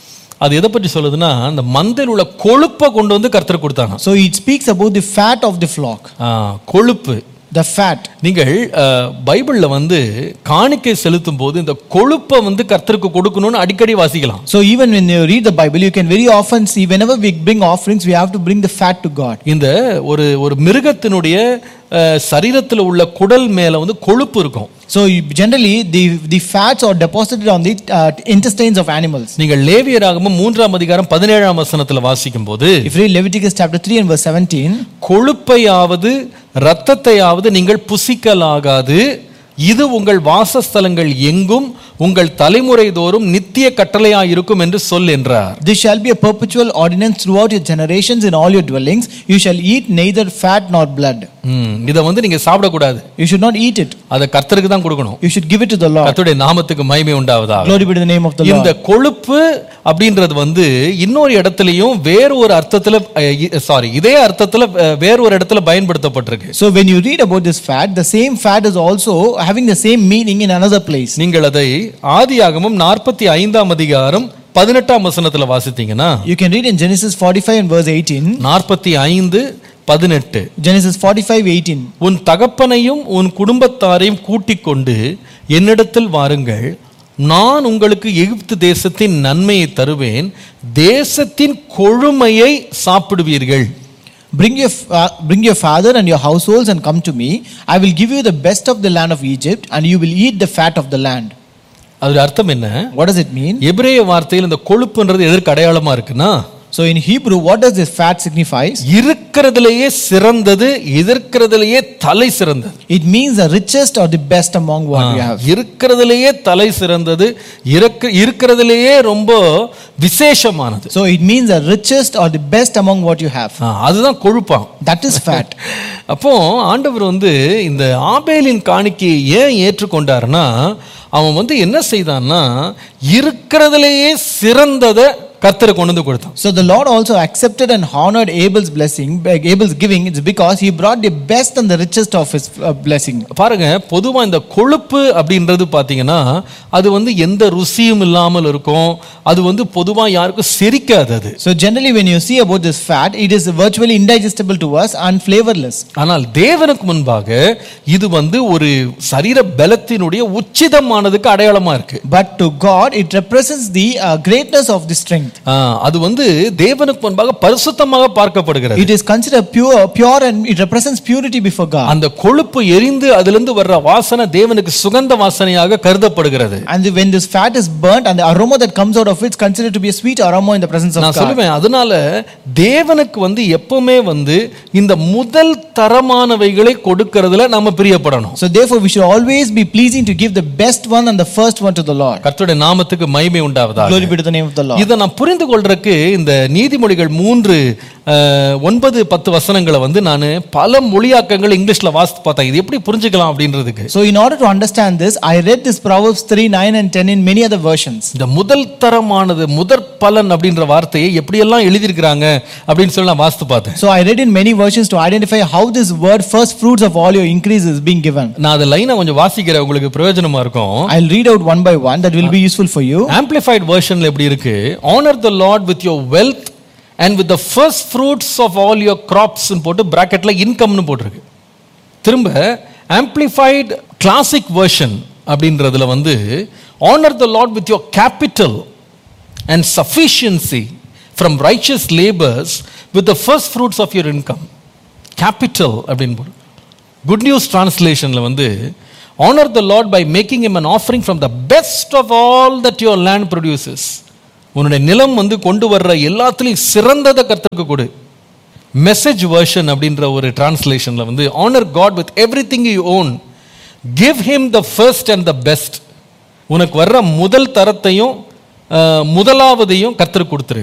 அது எதை பற்றி சொல்லுதுன்னா அந்த மந்தையில் உள்ள கொழுப்பை கொண்டு வந்து கர்த்தர் கொடுத்தாங்க So it speaks about the fat of the flock. ஆ, கொழுப்பு The fat. நீங்கள் அஹ், பைபிள்ல வந்து காணிக்கை செலுத்தும் போது இந்த கொழுப்பை வந்து கர்த்தருக்கு கொடுக்கணும்னு அடிக்கடி வாசிக்கலாம் So even when you read the Bible, you can very often see whenever we bring offerings, we have to bring the fat to God. இந்த ஒரு ஒரு மிருகத்தினுடைய அஹ், சரீரத்துல உள்ள குடல் மேல வந்து கொழுப்பு இருக்கும் So you- generally, the, the fats are deposited on the uh, intestines of animals. நீங்கள் லேவியராகமும் மூன்றாம் அதிகாரம் பதினேழாம் வசனத்துல வாசிக்கும் போது If you read Leviticus chapter 3 and verse 17, கொழுப்பையாவது இரத்தத்தையாவது நீங்கள் புசிக்கலாகாது இது உங்கள் வாசஸ்தலங்கள் எங்கும் உங்கள் தலைமுறை தோறும் நித்திய கட்டளையாயிருக்கும் என்று சொல் என்றார் this shall be a perpetual ordinance throughout your generations in all your dwellings. You shall eat neither fat nor blood. ம், இதை வந்து நீங்க சாப்பிடக்கூடாது You should not eat it. அதை கர்த்தருக்கு தான் கொடுக்கணும் You should give it to the Lord. கர்த்தருடைய நாமத்துக்கு மகிமை உண்டாவதா Glory be to the name of the இந்த Lord. கொழுப்பு அப்படின்றது வந்து இன்னொரு இடத்துலயும் வேற ஒரு அர்த்தத்துல சாரி இதே அர்த்தத்துல அஹ், வேற ஒரு இடத்துல பயன்படுத்தப்பட்டிருக்கு So when you read about this fat, the same fat is also having the same meaning in another place. நீங்கள் அதை ஆதியாகமம் நாற்பத்தி ஐந்தாம் அதிகாரம் பதினெட்டாம் வசனத்துல வாசித்தீங்கன்னா You can read in Genesis 45 and verse 18. நாற்பத்தி ஐந்து பதினெட்டு Genesis 45 18. உன் தகப்பனையும் உன் குடும்பத்தாரையும் கூட்டிக் கொண்டு என்னிடத்தில் வாருங்கள் நான் உங்களுக்கு எகிப்து தேசத்தின் நன்மையை தருவேன் தேசத்தின் கொழுமையை சாப்பிடுவீர்கள் Bring your, fa- bring your father and your households and come to me. I will give you the best of the land of Egypt, and you will eat the fat of the land. அதோட அர்த்தம் என்ன What does it mean? எபிரேய வார்த்தையில் இந்த கொழுப்புன்றது எதற்கு அடையாளமா இருக்குன்னா So in Hebrew, what does this fat signifies? இருக்கிறதுலேயே சிறந்தது எதிர்க்கிறதுலேயே தலை சிறந்தது It means the richest or the best among what we have. இருக்கிறதுலேயே தலை சிறந்தது இருக்க இருக்கிறதுலேயே ரொம்ப விசேஷமானது So it means the richest or the best among what you have. ஆ, அதுதான் கொழுப்பாம் That is fat. அப்போ ஆண்டவர் வந்து இந்த ஆபேலின் காணிக்கையை ஏன் ஏற்றுக்கொண்டார்னா அவன் வந்து என்ன செய்தான்னா இருக்கிறதுலேயே சிறந்ததை கர்த்தரை கொண்டு வந்து கொடுத்தான் So the Lord also accepted and honored Abel's blessing, Abel's giving. It's because he brought the best and the richest of his uh, blessing. பாருங்க பொதுவா இந்த கொழுப்பு அப்படின்றது பாத்தீங்கன்னா அது வந்து எந்த ருசியும் இல்லாமல் இருக்கும் அது வந்து பொதுவா யாருக்கும் செரிக்காது அது So generally, when you see about this fat, it is virtually indigestible to us and flavorless. ஆனால் தேவனுக்கு முன்பாக இது வந்து ஒரு சரீர பலத்தினுடைய உச்சிதமானதுக்கு அடையாளமா இருக்கு But to God, it represents the uh, greatness of the strength. ஆ, அது வந்து தேவனுக்கு முன்பாக பரிசுத்தமாக பார்க்கப்படுகிறது It is considered pure, pure, and it represents purity before God. அந்த கொழுப்பு எரிந்து அதிலிருந்து வர்ற வாசனை தேவனுக்கு சுகந்த வாசனையாக கருதப்படுகிறது And when this fat is burnt, and the aroma that comes out of it is considered to be a sweet aroma in the presence of நான் God. சொல்லுவேன் அதனால தேவனுக்கு வந்து எப்பவுமே வந்து இந்த முதல் தரமானவைகளை கொடுக்கறதுல நம்ம பிரியப்படணும் So therefore, we should always be pleasing to give the best one and the first one to the Lord. கர்த்தருடைய நாமத்துக்கு மகிமை உண்டாவதா Glory be to the name of the Lord. இதை நான் புரிந்து கொள்றதுக்கு இந்த நீதிமொழிகள் மூன்று அஹ், ஒன்பது பத்து வசனங்களை வந்து நான் பல மொழியாக்கங்கள் இங்கிலீஷ்ல வாசித்து பார்த்தேன் இது எப்படி புரிஞ்சுக்கலாம் அப்படின்றதுக்கு So in order to understand this, I read this Proverbs 3, 9 and 10 in many other versions. இந்த முதல் தரமானது முதற் பலன் அப்படின்ற வார்த்தையை எப்படியெல்லாம் எழுதியிருக்கிறாங்க அப்படின்னு சொல்லி நான் வாசித்து பார்த்தேன் So I read in many versions to identify how this word first fruits of all your increase is being given. நான் அதை லைனை கொஞ்சம் வாசிக்கிறேன் உங்களுக்கு பிரயோஜனமா இருக்கும் I'll read out one by one that will be useful for you. Amplified வெர்ஷன்ல எப்படி இருக்கு honour the Lord with your wealth and with the first fruits of all your crops போட்டு பிராக்கெட்ல இன்கம்னு போட்டிருக்கு திரும்ப ஆம்பிளிஃபைட் கிளாசிக் வெர்ஷன் அப்படின்றதுல வந்து honour the Lord with your capital and sufficiency from riches labours with the first fruits of your income capital அப்படின்னு போடு குட் நியூஸ் டிரான்ஸ்லேஷனில் வந்து honour the Lord by making him an offering from the best of all that your land produces உன்னுடைய நிலம் வந்து கொண்டு வர்ற எல்லாத்துலேயும் சிறந்ததை கற்றுக்க கொடு மெசேஜ் வெர்ஷன் அப்படின்ற ஒரு டிரான்ஸ்லேஷனில் வந்து honour God with everything you own give him the first and the best உனக்கு வர்ற முதல் தரத்தையும் அஹ், முதலாவதையும் கற்றுக் கொடுத்துரு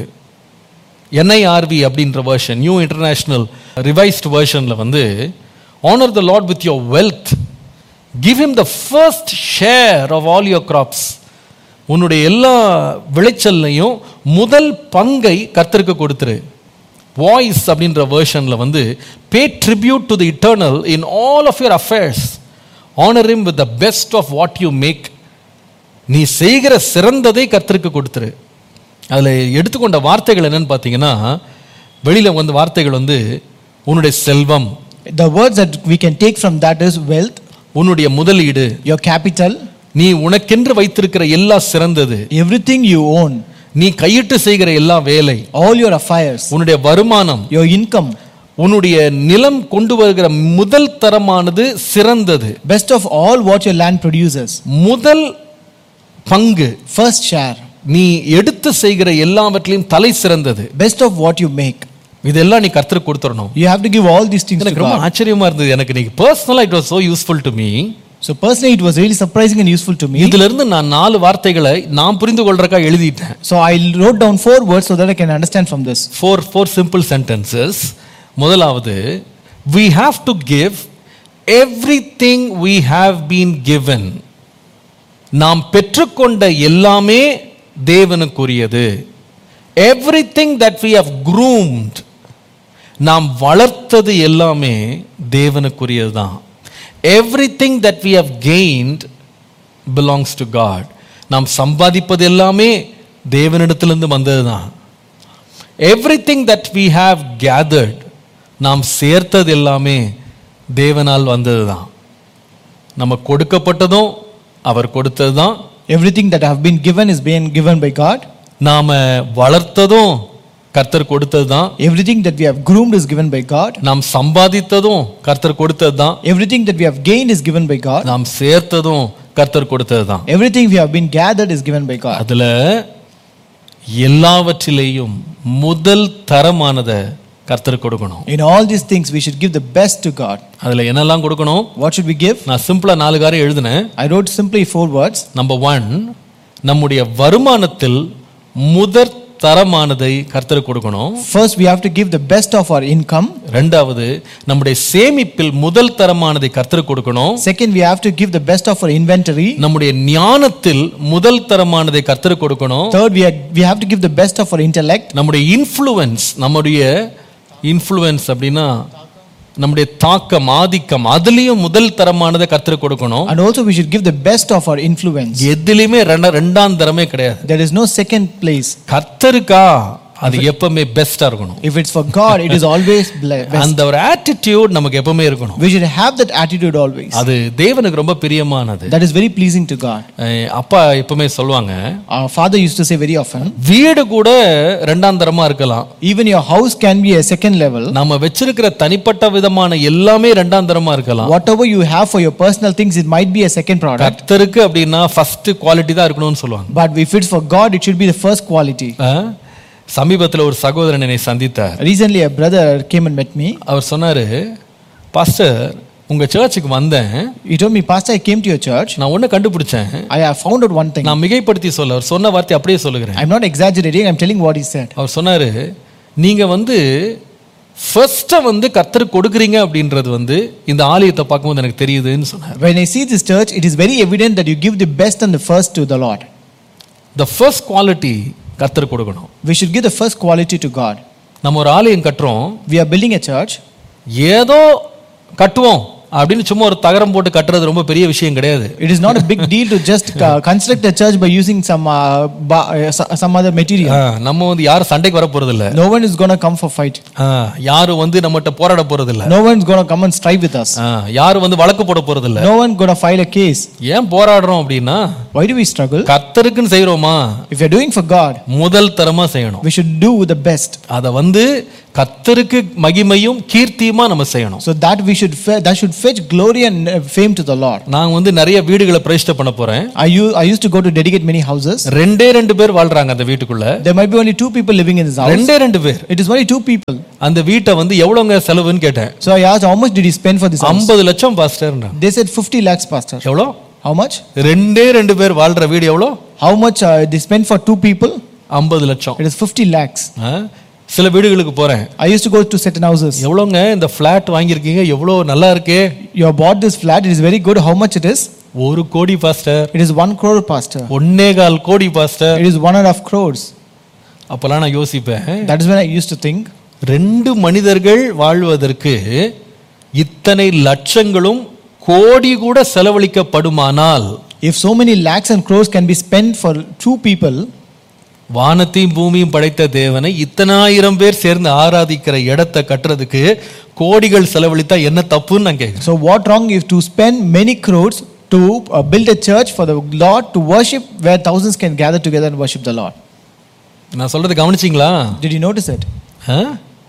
என்ஐஆர்வி அப்படின்ற வெர்ஷன் நியூ இன்டர்நேஷ்னல் ரிவைஸ்ட் வெர்ஷனில் வந்து honour the Lord with your wealth give him the first share of all your crops உன்னுடைய எல்லா விளைச்சல்லையும் முதல் பங்கை கர்த்தருக்கு கொடுத்துரு வாய்ஸ் அப்படின்ற வேர்ஷனில் வந்து pay tribute to the Eternal in all of your affairs honour him with the best of what you make நீ செய்கிற சிறந்ததை கர்த்தருக்கு கொடுத்துரு அதில் எடுத்துக்கொண்ட வார்த்தைகள் என்னன்னு பார்த்தீங்கன்னா வெளியில் வந்து வார்த்தைகள் வந்து உன்னுடைய செல்வம் The words that we can take from that is wealth, உன்னுடைய முதலீடு your capital, நீ உனக்கென்று வைத்திருக்கிற எல்லா சிறந்தது everything you own, நீ கையிட்டு செய்கிற எல்லா வேலை all your affairs, உன்னுடைய வருமானம் your income, உன்னுடைய நிலம் கொண்டு வருகிற முதல் தரமானது சிறந்தது best of all what your land produces, முதல் பங்கு first share, நீ எடுத்து செய்கிற எல்லாவற்றிலையும் தலை சிறந்தது best of what you make. இதெல்லாம் நீ கர்த்தருக்கு கொடுத்துடணும் You have to give all these things to எனக்கு ரொம்ப God. ஆச்சரியமா இருந்தது எனக்கு இன்னைக்கு பர்சனலா it was so useful to me So personally, it was really surprising and useful to me. இதுல இருந்து நான் நாலு வார்த்தைகளை நான் புரிந்து கொள்றக்கா எழுதிட்டேன் So I wrote down four words so that I can understand from this. Four four simple sentences முதலாவது we have to give everything we have been given நாம் பெற்றுக்கொண்ட எல்லாமே தேவனுக்குரியது everything that we have groomed நாம் வளர்த்தது எல்லாமே தேவனுக்குரியது தான் everything that we have gained belongs to God நாம் சம்பாதிப்பது எல்லாமே தேவனிடத்திலிருந்து வந்தது தான் everything that we have gathered நாம் சேர்த்தது எல்லாமே தேவனால் வந்தது தான் நம்ம கொடுக்கப்பட்டதும் அவர் கொடுத்தது தான் Everything that have been given is being given by God. நாம வளர்த்ததும் கர்த்தர் கொடுத்தது தான் Everything that we have groomed is given by God. நாம் சம்பாதித்ததும் கர்த்தர் கொடுத்தது தான் Everything that we have gained is given by God. நாம் சேர்த்ததும் கர்த்தர் கொடுத்தது தான் Everything we have been gathered is given by God. அதுல எல்லாவற்றிலேயும் முதல் தரமானதை கர்த்தர் கொடுக்கணும் In all these things, we should give the best to God. அதுல என்னெல்லாம் கொடுக்கணும் What should we give? நான் சிம்பிளா நாலு காரியம் எழுதினேன் I wrote simply four words. Number one நம்முடைய வருமானத்தில் முதற் தரமானதை கர்த்தர் கொடுக்கணும் First, we have to give the best of our income. ரெண்டாவது நம்முடைய சேமிப்பில் முதல் தரமானதை கர்த்தர் கொடுக்கணும் Second, we have to give the best of our inventory. நம்முடைய ஞானத்தில் முதல் தரமானதை கர்த்தர் கொடுக்கணும் Third, we, are, we have to give the best of our intellect. நம்முடைய இன்ஃப்ளூயன்ஸ் நம்முடைய இன்ஃப்ளூயன்ஸ் அப்படின்னா நம்முடைய தாக்கம் ஆதிக்கம் அதுலயும் முதல் தரமானதை கர்த்தர் கொடுக்கணும் And also, we should give the best of our influence. எதுலையுமே ரெண்ட ரெண்டாம் தரமே கிடையாது There is no second place. கர்த்தருக்கா அது எப்பவுமே பெஸ்டா இருக்கணும் If it's for God, it is always ble- best. அந்த ஒரு ஆட்டிடியூட் நமக்கு எப்பவுமே இருக்கணும் We should have that attitude always. அது தேவனுக்கு ரொம்ப பிரியமானது That is very pleasing to God. அஹ் அப்பா எப்பவுமே சொல்லுவாங்க Our father used to say very often, வீடு கூட ரெண்டாம் தரமா இருக்கலாம் even your house can be a second level. நம்ம வச்சிருக்கிற தனிப்பட்ட விதமான எல்லாமே ரெண்டாம் தரமா இருக்கலாம் Whatever you have for your personal things, it might be a second product. கர்த்தருக்கு அப்படின்னா ஃபர்ஸ்ட் குவாலிட்டி தான் இருக்கணும்னு சொல்லுவாங்க But if it's for God, it should be the first quality. அஹ் சமீபத்துல ஒரு சகோதரன் என்னை சந்தித்தார் Recently, a brother came and met me. அவர் சொன்னாரு பாஸ்டர் உங்க சர்ச்சுக்கு வந்தேன் He told me, Pastor, I came to your church. நான் ஒண்ணு கண்டுபிடிச்சேன் I have found out one thing. நான் மிகைப்படுத்தி சொல்ல அவர் சொன்ன வார்த்தை அப்படியே சொல்லுகிறேன் I'm not exaggerating, I'm telling what he said. அவர் சொன்னாரு நீங்க வந்து ஃபர்ஸ்ட்டை வந்து கர்த்தருக்கு கொடுக்குறீங்க அப்படின்றது வந்து இந்த ஆலயத்தை பார்க்கும்போது எனக்கு தெரியுதுன்னு சொன்னார் When I see this church, it is very evident that you give the best and the first to the Lord. The first quality கர்த்தர் கொடுக்கணும் We should give the first quality to God. நம்ம ஒரு ஆலயம் கட்டுறோம் We are building a church. ஏதோ கட்டுவோம் அப்படின்னு சும்மா ஒரு தகரம் போட்டு கட்டுறது ரொம்ப பெரிய விஷயம் கிடையாது It is not a big deal to just uh, construct a church by using some uh, ba- uh, so- some other material. ஆ, நம்ம வந்து யாரும் சண்டைக்கு வர போறது இல்ல No one is going to come for fight. ஆ, யாரும் வந்து நம்மகிட்ட போராட போறது இல்ல No one is going to come and strive with us. ஆ, யாரும் வந்து வழக்கு போட போறது இல்ல No one going to file a case. ஏன் போராடுறோம் அப்படின்னா Why do we struggle? கர்த்தருக்குன்னு செய்றோமா If we are doing for God, முதல் தரமா செய்யணும் we should do the best. அதை வந்து கர்த்தருக்கு மகிமையும் கீர்த்தியுமா நம்ம செய்யணும் So that we should fe- that should fetch glory and uh, fame to the Lord. நான் வந்து நிறைய வீடுகளை பிரதிஷ்டை பண்ண போறேன் I, u- I used to go to dedicate many houses. ரெண்டே ரெண்டு பேர் வாழ்றாங்க அந்த வீட்டுக்குள்ள There might be only two people living in this house. ரெண்டே ரெண்டு பேர் It is only two people. அந்த வீட்டை வந்து எவ்வளவுங்க செலவுன்னு கேட்டேன் So I asked, how much did you spend for this house? ஐம்பது லட்சம் pastor They said 50 lakhs, Pastor. எவ்வளோ How much? ரெண்டே ரெண்டு பேர் வாழ்ற வீடு எவ்வளோ How much uh, they spent for two people? ஐம்பது லட்சம் It is 50 lakhs. ஆ? சில வீடுகளுக்கு போறேன் I used to go to certain houses. எவ்வளோங்க இந்த ஃபிளாட் வாங்கியிருக்கீங்க எவ்வளோ நல்லா இருக்கே You have bought this flat, it is very good. How much it is? ஒரு கோடி pastor It is one crore, Pastor. ஒன்னே கால் கோடி pastor It is one and a half crores. அப்பெல்லாம் நான் யோசிப்பேன் That is when I used to think. ரெண்டு மனிதர்கள் வாழ்வதற்கு இத்தனை லட்சங்களும் கோடி கூட செலவழிக்கப்படுமானால் If so many lakhs and crores can be spent for two people, வானத்தையும் பூமியும் படைத்த தேவனை இத்தனாயிரம் பேர் சேர்ந்து ஆராதிக்கிற இடத்தை கட்டுறதுக்கு கோடிகள் செலவழித்தா என்ன தப்புன்னு நான் கேட்கிறேன் so what wrong if to spend many crores to uh, build a church for the Lord to worship where thousands can gather together and worship the Lord? நான் சொல்றது கவனிச்சிங்களா Did you notice it? ஆ?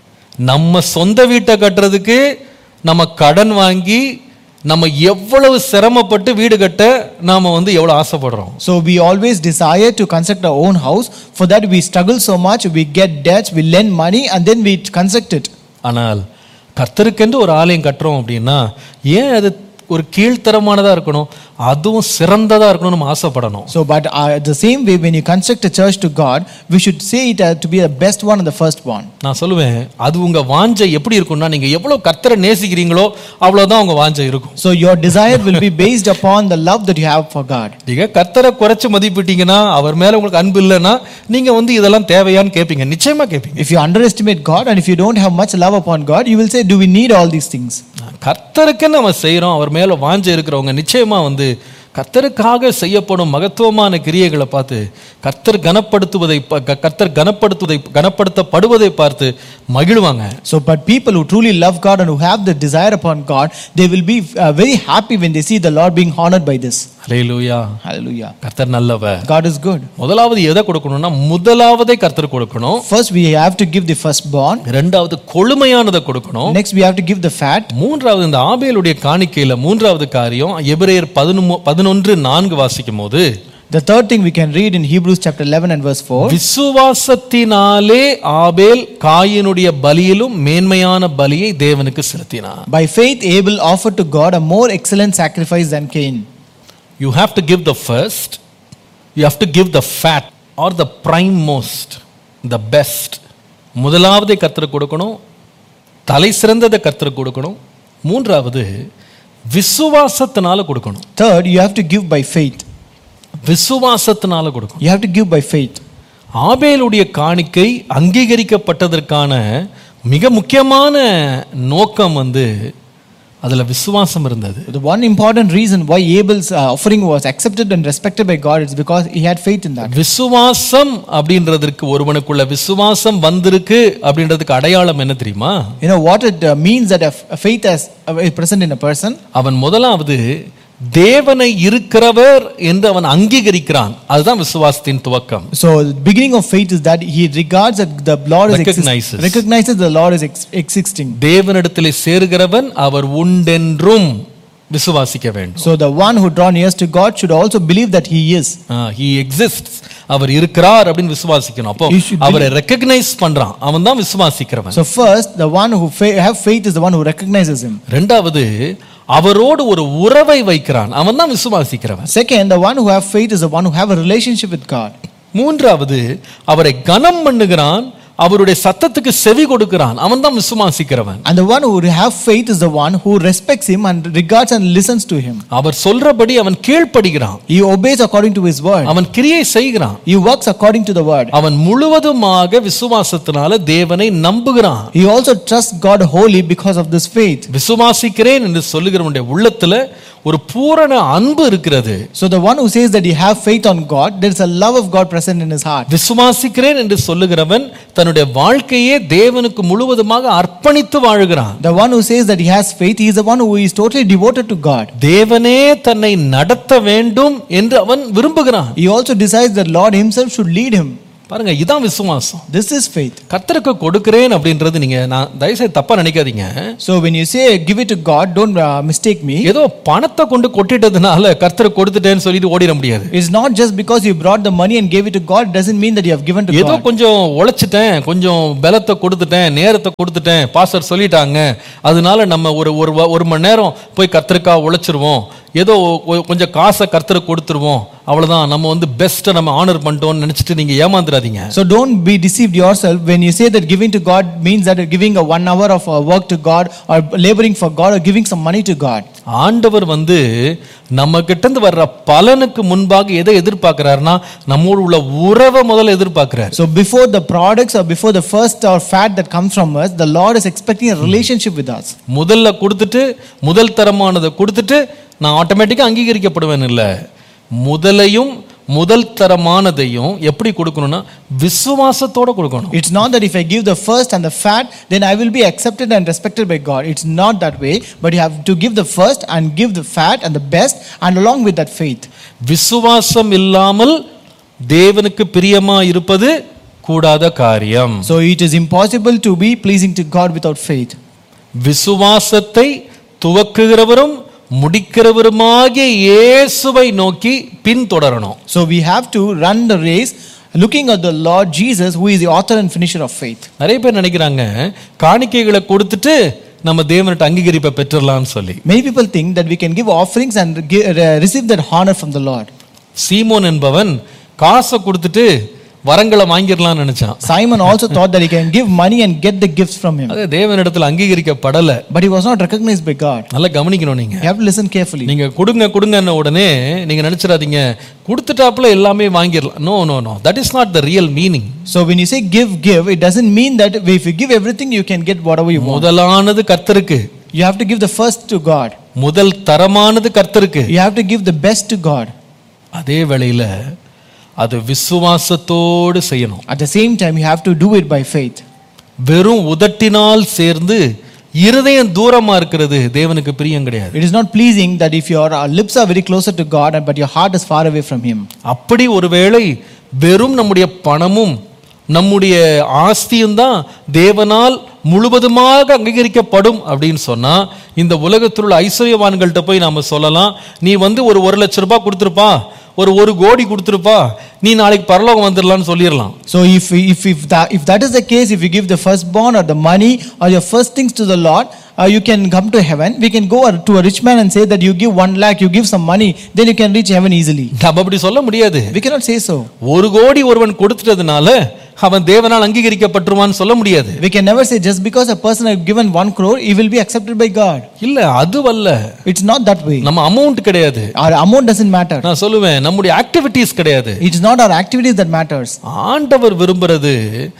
நம்ம சொந்த வீட்டை கட்டுறதுக்கு நம்ம கடன் வாங்கி நம்ம எவ்வளவு சிரமப்பட்டு வீடு கட்ட நாம வந்து எவ்வளவு ஆசைப்படுறோம் So we always desire to construct our own house. For that we struggle so much, we get debts, we lend money, and then we construct it. ஆனால் கர்த்தருக்கென்று ஒரு ஆலயம் கட்டுறோம் அப்படின்னா ஏன் அது ஒரு கீழ்த்தரமானதா இருக்கணும் அதுவும் சிறந்ததா இருக்கணும்னு நம்ம ஆசைப்படணும் So, but uh, the same way, when you construct a church to God, we should say it uh, to be the best one and the first one. நான் சொல்லுவேன் அது உங்க வாஞ்சை எப்படி இருக்கும்னா நீங்க எவ்வளவு கர்த்தரை நேசிக்கிறீங்களோ அவ்வளவுதான் உங்க வாஞ்சை இருக்கும் So, your desire will be based upon the love that you have for God. நீங்க கர்த்தரை குறைச்சு மதிப்பிட்டீங்கன்னா அவர் மேல உங்களுக்கு அன்பு இல்லைன்னா நீங்க வந்து இதெல்லாம் தேவையான்னு கேட்பீங்க நிச்சயமா கேட்பீங்க If you underestimate God and if you don't have much love upon God, you will say, Do we need all these things? கர்த்தருக்கு நம்ம செய்றோம் அவர் மேல வாஞ்சை இருக்கிறவங்க நிச்சயமா வந்து கர்த்தருக்காக செய்யப்படும் மகத்துவமான கிரியைகளை பார்த்து கர்த்தர் கனப்படுத்துவதை ப- க- கர்த்தர் கனப்படுத்துவதை கனப்படுத்தப்படுவதை பார்த்து மகிழ்வாங்க So, but people who truly love God and who have the desire upon God, they will be uh, very happy when they see the Lord being honored by this. Hallelujah Hallelujah. கர்த்தர் நல்லவர் God is good. முதலாவது எதை கொடுக்கணும்னா முதலாவதே கர்த்தர் கொடுக்கணும் First, we have to give the firstborn. இரண்டாவது கொழுமையானதை கொடுக்கணும் Next, we have to give the fat. மூன்றாவது இந்த ஆபேலுடைய காணிக்கையில மூன்றாவது காரியம் எபிரேயர் பதினொன்று பதினொன்று நான்கு வாசிக்கும் போது The third thing we can read in Hebrews chapter 11 and verse 4. விசுவாசத்தினாலே ஆபேல் காயினுடைய பலியிலும் மேன்மையான பலியை தேவனுக்கு செலுத்தினார் By faith, Abel offered to God a more excellent sacrifice than Cain. You have to give the first you have to give the fat or the prime most the best முதலாவதை கர்த்தருக்கு கொடுக்கணும் தலை சிறந்ததை கர்த்தருக்கு கொடுக்கணும் மூன்றாவது விசுவாசத்தினால கொடுக்கணும் Third, you have to give by faith. விசுவாசத்தினால கொடுக்கணும் You have to give by faith. ஆபேலுடைய காணிக்கை அங்கீகரிக்கப்பட்டதற்கான மிக முக்கியமான நோக்கம் வந்து அதுல விசுவாசம் இருந்தது The one important reason why Abel's uh, offering was accepted and respected by God is because he had faith in that. விசுவாசம் அப்படின்றதற்கு ஒருவனுக்குள்ள விசுவாசம் வந்திருக்கு அப்படின்றதுக்கு அடையாளம் என்ன தெரியுமா You know what it uh, means that a f- a faith is uh, is present in a person? அவன் முதலாவது தேவனை இருக்கிறவர் என்று அவன் அங்கீகரிக்கிறான் அதுதான் விசுவாசத்தின் துவக்கம் So the beginning of faith is that he regards that the Lord is exist- Recognizes. recognizes the Lord is ex- existing. தேவனிடத்திலே சேருகிறவன் அவர் உண்டென்றும் விசுவாசிக்க வேண்டும் So the one who draw near to God should also believe that he is. He exist அவர் இருக்கிறார் அப்படின்னு விசுவாசிக்கணும் அப்போ You should அவரை ரெக்கக்னைஸ் பண்றான் அவன் தான் விசுவாசிக்கிறவன் So first, the one who fa- have faith is the one who recognizes him. ரெண்டாவது அவரோடு ஒரு உறவை வைக்கிறான் அவன் தான் விசுவாசிக்கிறவன் Second, the one who have faith is the one who have a relationship with God. மூன்றாவது அவரை கனம் பண்ணுகிறான் அவருடைய சத்தத்துக்கு செவி கொடுக்கிறான் அவன் தான் விசுவாசிக்கிறவன் And the one who have faith is the one who respects him and regards and listens to him. அவர் சொல்றபடி அவன் கீழ்ப்படுகிறான் He obeys according to his word. அவன் கிரியை செய்கிறான் He works according to the word. அவன் முழுவதுமாக விசுவாசத்தினால தேவனை நம்புகிறான் He also trusts God wholly because of this faith. விசுவாசிக்கிறேன் என்று சொல்லுகிறவனுடைய உள்ளத்துல ஒரு பூரண அன்பு இருக்கிறது So the one who says that he have faith on God, there is a love of God present in his heart. விசுவாசிக்கிறேன் என்று சொல்லுகிறவன் தன்னுடைய வாழ்க்கையே தேவனுக்கு முழுவதுமாக அர்ப்பணித்து வாழுகிறான் The one who says that he has faith, he is the one who is totally devoted to God. தேவனே தன்னை நடத்த வேண்டும் என்று அவன் விரும்புகிறான் He also decides that Lord himself should lead him. பாருங்க இதான் விசுவாசம் This is faith. கர்த்தருக்கு கொடுக்கிறேன் அப்படின்றது நீங்க நான் தயவுசெய்து தப்பா நினைக்காதீங்க So when you say give it to God, don't uh, mistake me. ஏதோ பணத்தை கொண்டு கொட்டிட்டதுனால கர்த்தருக்கு கொடுத்துட்டேன்னு சொல்லிட்டு ஓடிட முடியாது It's not just because you brought the money and gave it to God doesn't mean that you have given to ஏதோ God. கொஞ்சம் உழைச்சிட்டேன் கொஞ்சம் பலத்தை கொடுத்துட்டேன் நேரத்தை கொடுத்துட்டேன் பாஸ்டர் சொல்லிட்டாங்க அதனால நம்ம ஒரு ஒரு வ- ஒரு மணி நேரம் போய் கர்த்தருக்கா உழைச்சிருவோம் ஏதோ ஒ- கொஞ்சம் காசை கர்த்தருக்கு கொடுத்துருவோம் அவ்வளவுதான் நம்ம வந்து பெஸ்ட்டை நம்ம ஆனர் பண்ணிட்டோம்னு நினைச்சிட்டு நீங்க ஏமாந்துடாதீங்க So don't be deceived yourself when you say that giving to God means that you're giving a one hour of uh, work to God or laboring for God or giving some money to God. ஆண்டவர் வந்து நம்ம கிட்ட இருந்து வர்ற பலனுக்கு முன்பாக எதை எதிர்பார்க்கிறாருன்னா நம்மோடு உள்ள உறவை முதல்ல எதிர்பார்க்கிறார் So before the products or before the first or fat that comes from us, the Lord is expecting a relationship with us. முதல்ல கொடுத்துட்டு முதல் தரமானதை கொடுத்துட்டு நான் ஆட்டோமேட்டிக்காக அங்கீகரிக்கப்படுவேன் இல்லை முதலையும் முதல் தரமானதையும் எப்படி கொடுக்கணும்னா விசுவாசத்தோட கொடுக்கணும் It's not that if I give the first and the fat, then I will be accepted and respected by God. It's not that way, but you have to give the first and give the fat and the best, and along with that faith. விசுவாசம் இல்லாமல் தேவனுக்கு பிரியமா இருப்பது கூடாத காரியம் So it is impossible to be pleasing to God without faith. விசுவாசத்தை துவக்குகிறவரும் முடிக்கிறவருமாகிய இயேசுவை நோக்கி பின்தொடரணும் So we have to run the race looking at the Lord Jesus, who is the author and finisher of faith. நிறைய பேர் நினைக்கிறாங்க காணிக்கைகளை கொடுத்துட்டு நம்ம தேவன்கிட்ட அங்கீகரிப்பை பெற்றுடலாம்னு சொல்லி Many people think that we can give offerings and gi- uh, receive that honor from the Lord. சீமோன் என்பவன் காசை கொடுத்துட்டு வரங்களை வாங்கிடலாம்னு நினைச்சான் Simon also thought that he can give money and get the gifts from him, அது தேவனிடத்துல அங்கீகரிக்கப்படல but he was not recognized by God. நல்லா கவனிக்கணும் நீங்க You have to listen carefully. நீங்க கொடுங்க கொடுங்கன்ன உடனே நீங்க நினைச்சிடாதீங்க கொடுத்துட்டாப்புல எல்லாமே வாங்கிடலாம் no no no that is not the real meaning So when you say give, give, it doesn't mean that if you give everything, you can get whatever you want. முதலானது கர்த்தருக்கு You have to give the first to God. முதல் தரமானது கர்த்தருக்கு You have to give the best to God. அதே வேளையில அது விசுவாசத்தோடு செய்யணும் At the same time, you have to do it by faith. வெறும் உதட்டினால் சேர்ந்து இருதயம் தூரமா இருக்கிறது தேவனுக்கு பிரியம் கிடையாது It is not pleasing that if your uh, lips are very closer to God, and but your heart is far away from Him. அப்படி ஒருவேளை வெறும் நம்முடைய பணமும் நம்முடைய ஆஸ்தியும் தான் தேவனால் முழுவதுமாக அங்கீகரிக்கப்படும் அப்படின்னு சொன்னா இந்த உலகத்தில் உள்ள ஐஸ்வர்யவான்கள்ட்ட போய் நாம சொல்லலாம் நீ வந்து ஒரு ஒரு லட்ச ரூபாய் கொடுத்துருப்பா ஒரு ஒரு கோடி கொடுத்துருப்பா நீ நாளைக்கு பரலோகம் வந்துடலாம்னு சொல்லிடலாம் So if if if that if that is the case, if you give the firstborn or the money or your first things to the Lord, uh, you can come to heaven. We can go to a rich man and say that you give one lakh, you give some money, then you can reach heaven easily. நம்ம அப்படி சொல்ல முடியாது We cannot say so. ஒரு கோடி ஒருவன் கொடுத்துட்டதுனால அவன் தேவனால் அங்கீகரிக்கப்பட்டுருவான்னு சொல்ல முடியாது We can never say just because a person has given one crore, he will be accepted by God. இல்ல அதுவல்ல It's not that way. நம்ம அமௌண்ட் கிடையாது Our amount doesn't matter. நான் சொல்லுவேன் நம்முடைய ஆக்டிவிட்டீஸ் கிடையாது It is not our activities that matters. ஆண்டவர் விரும்புறது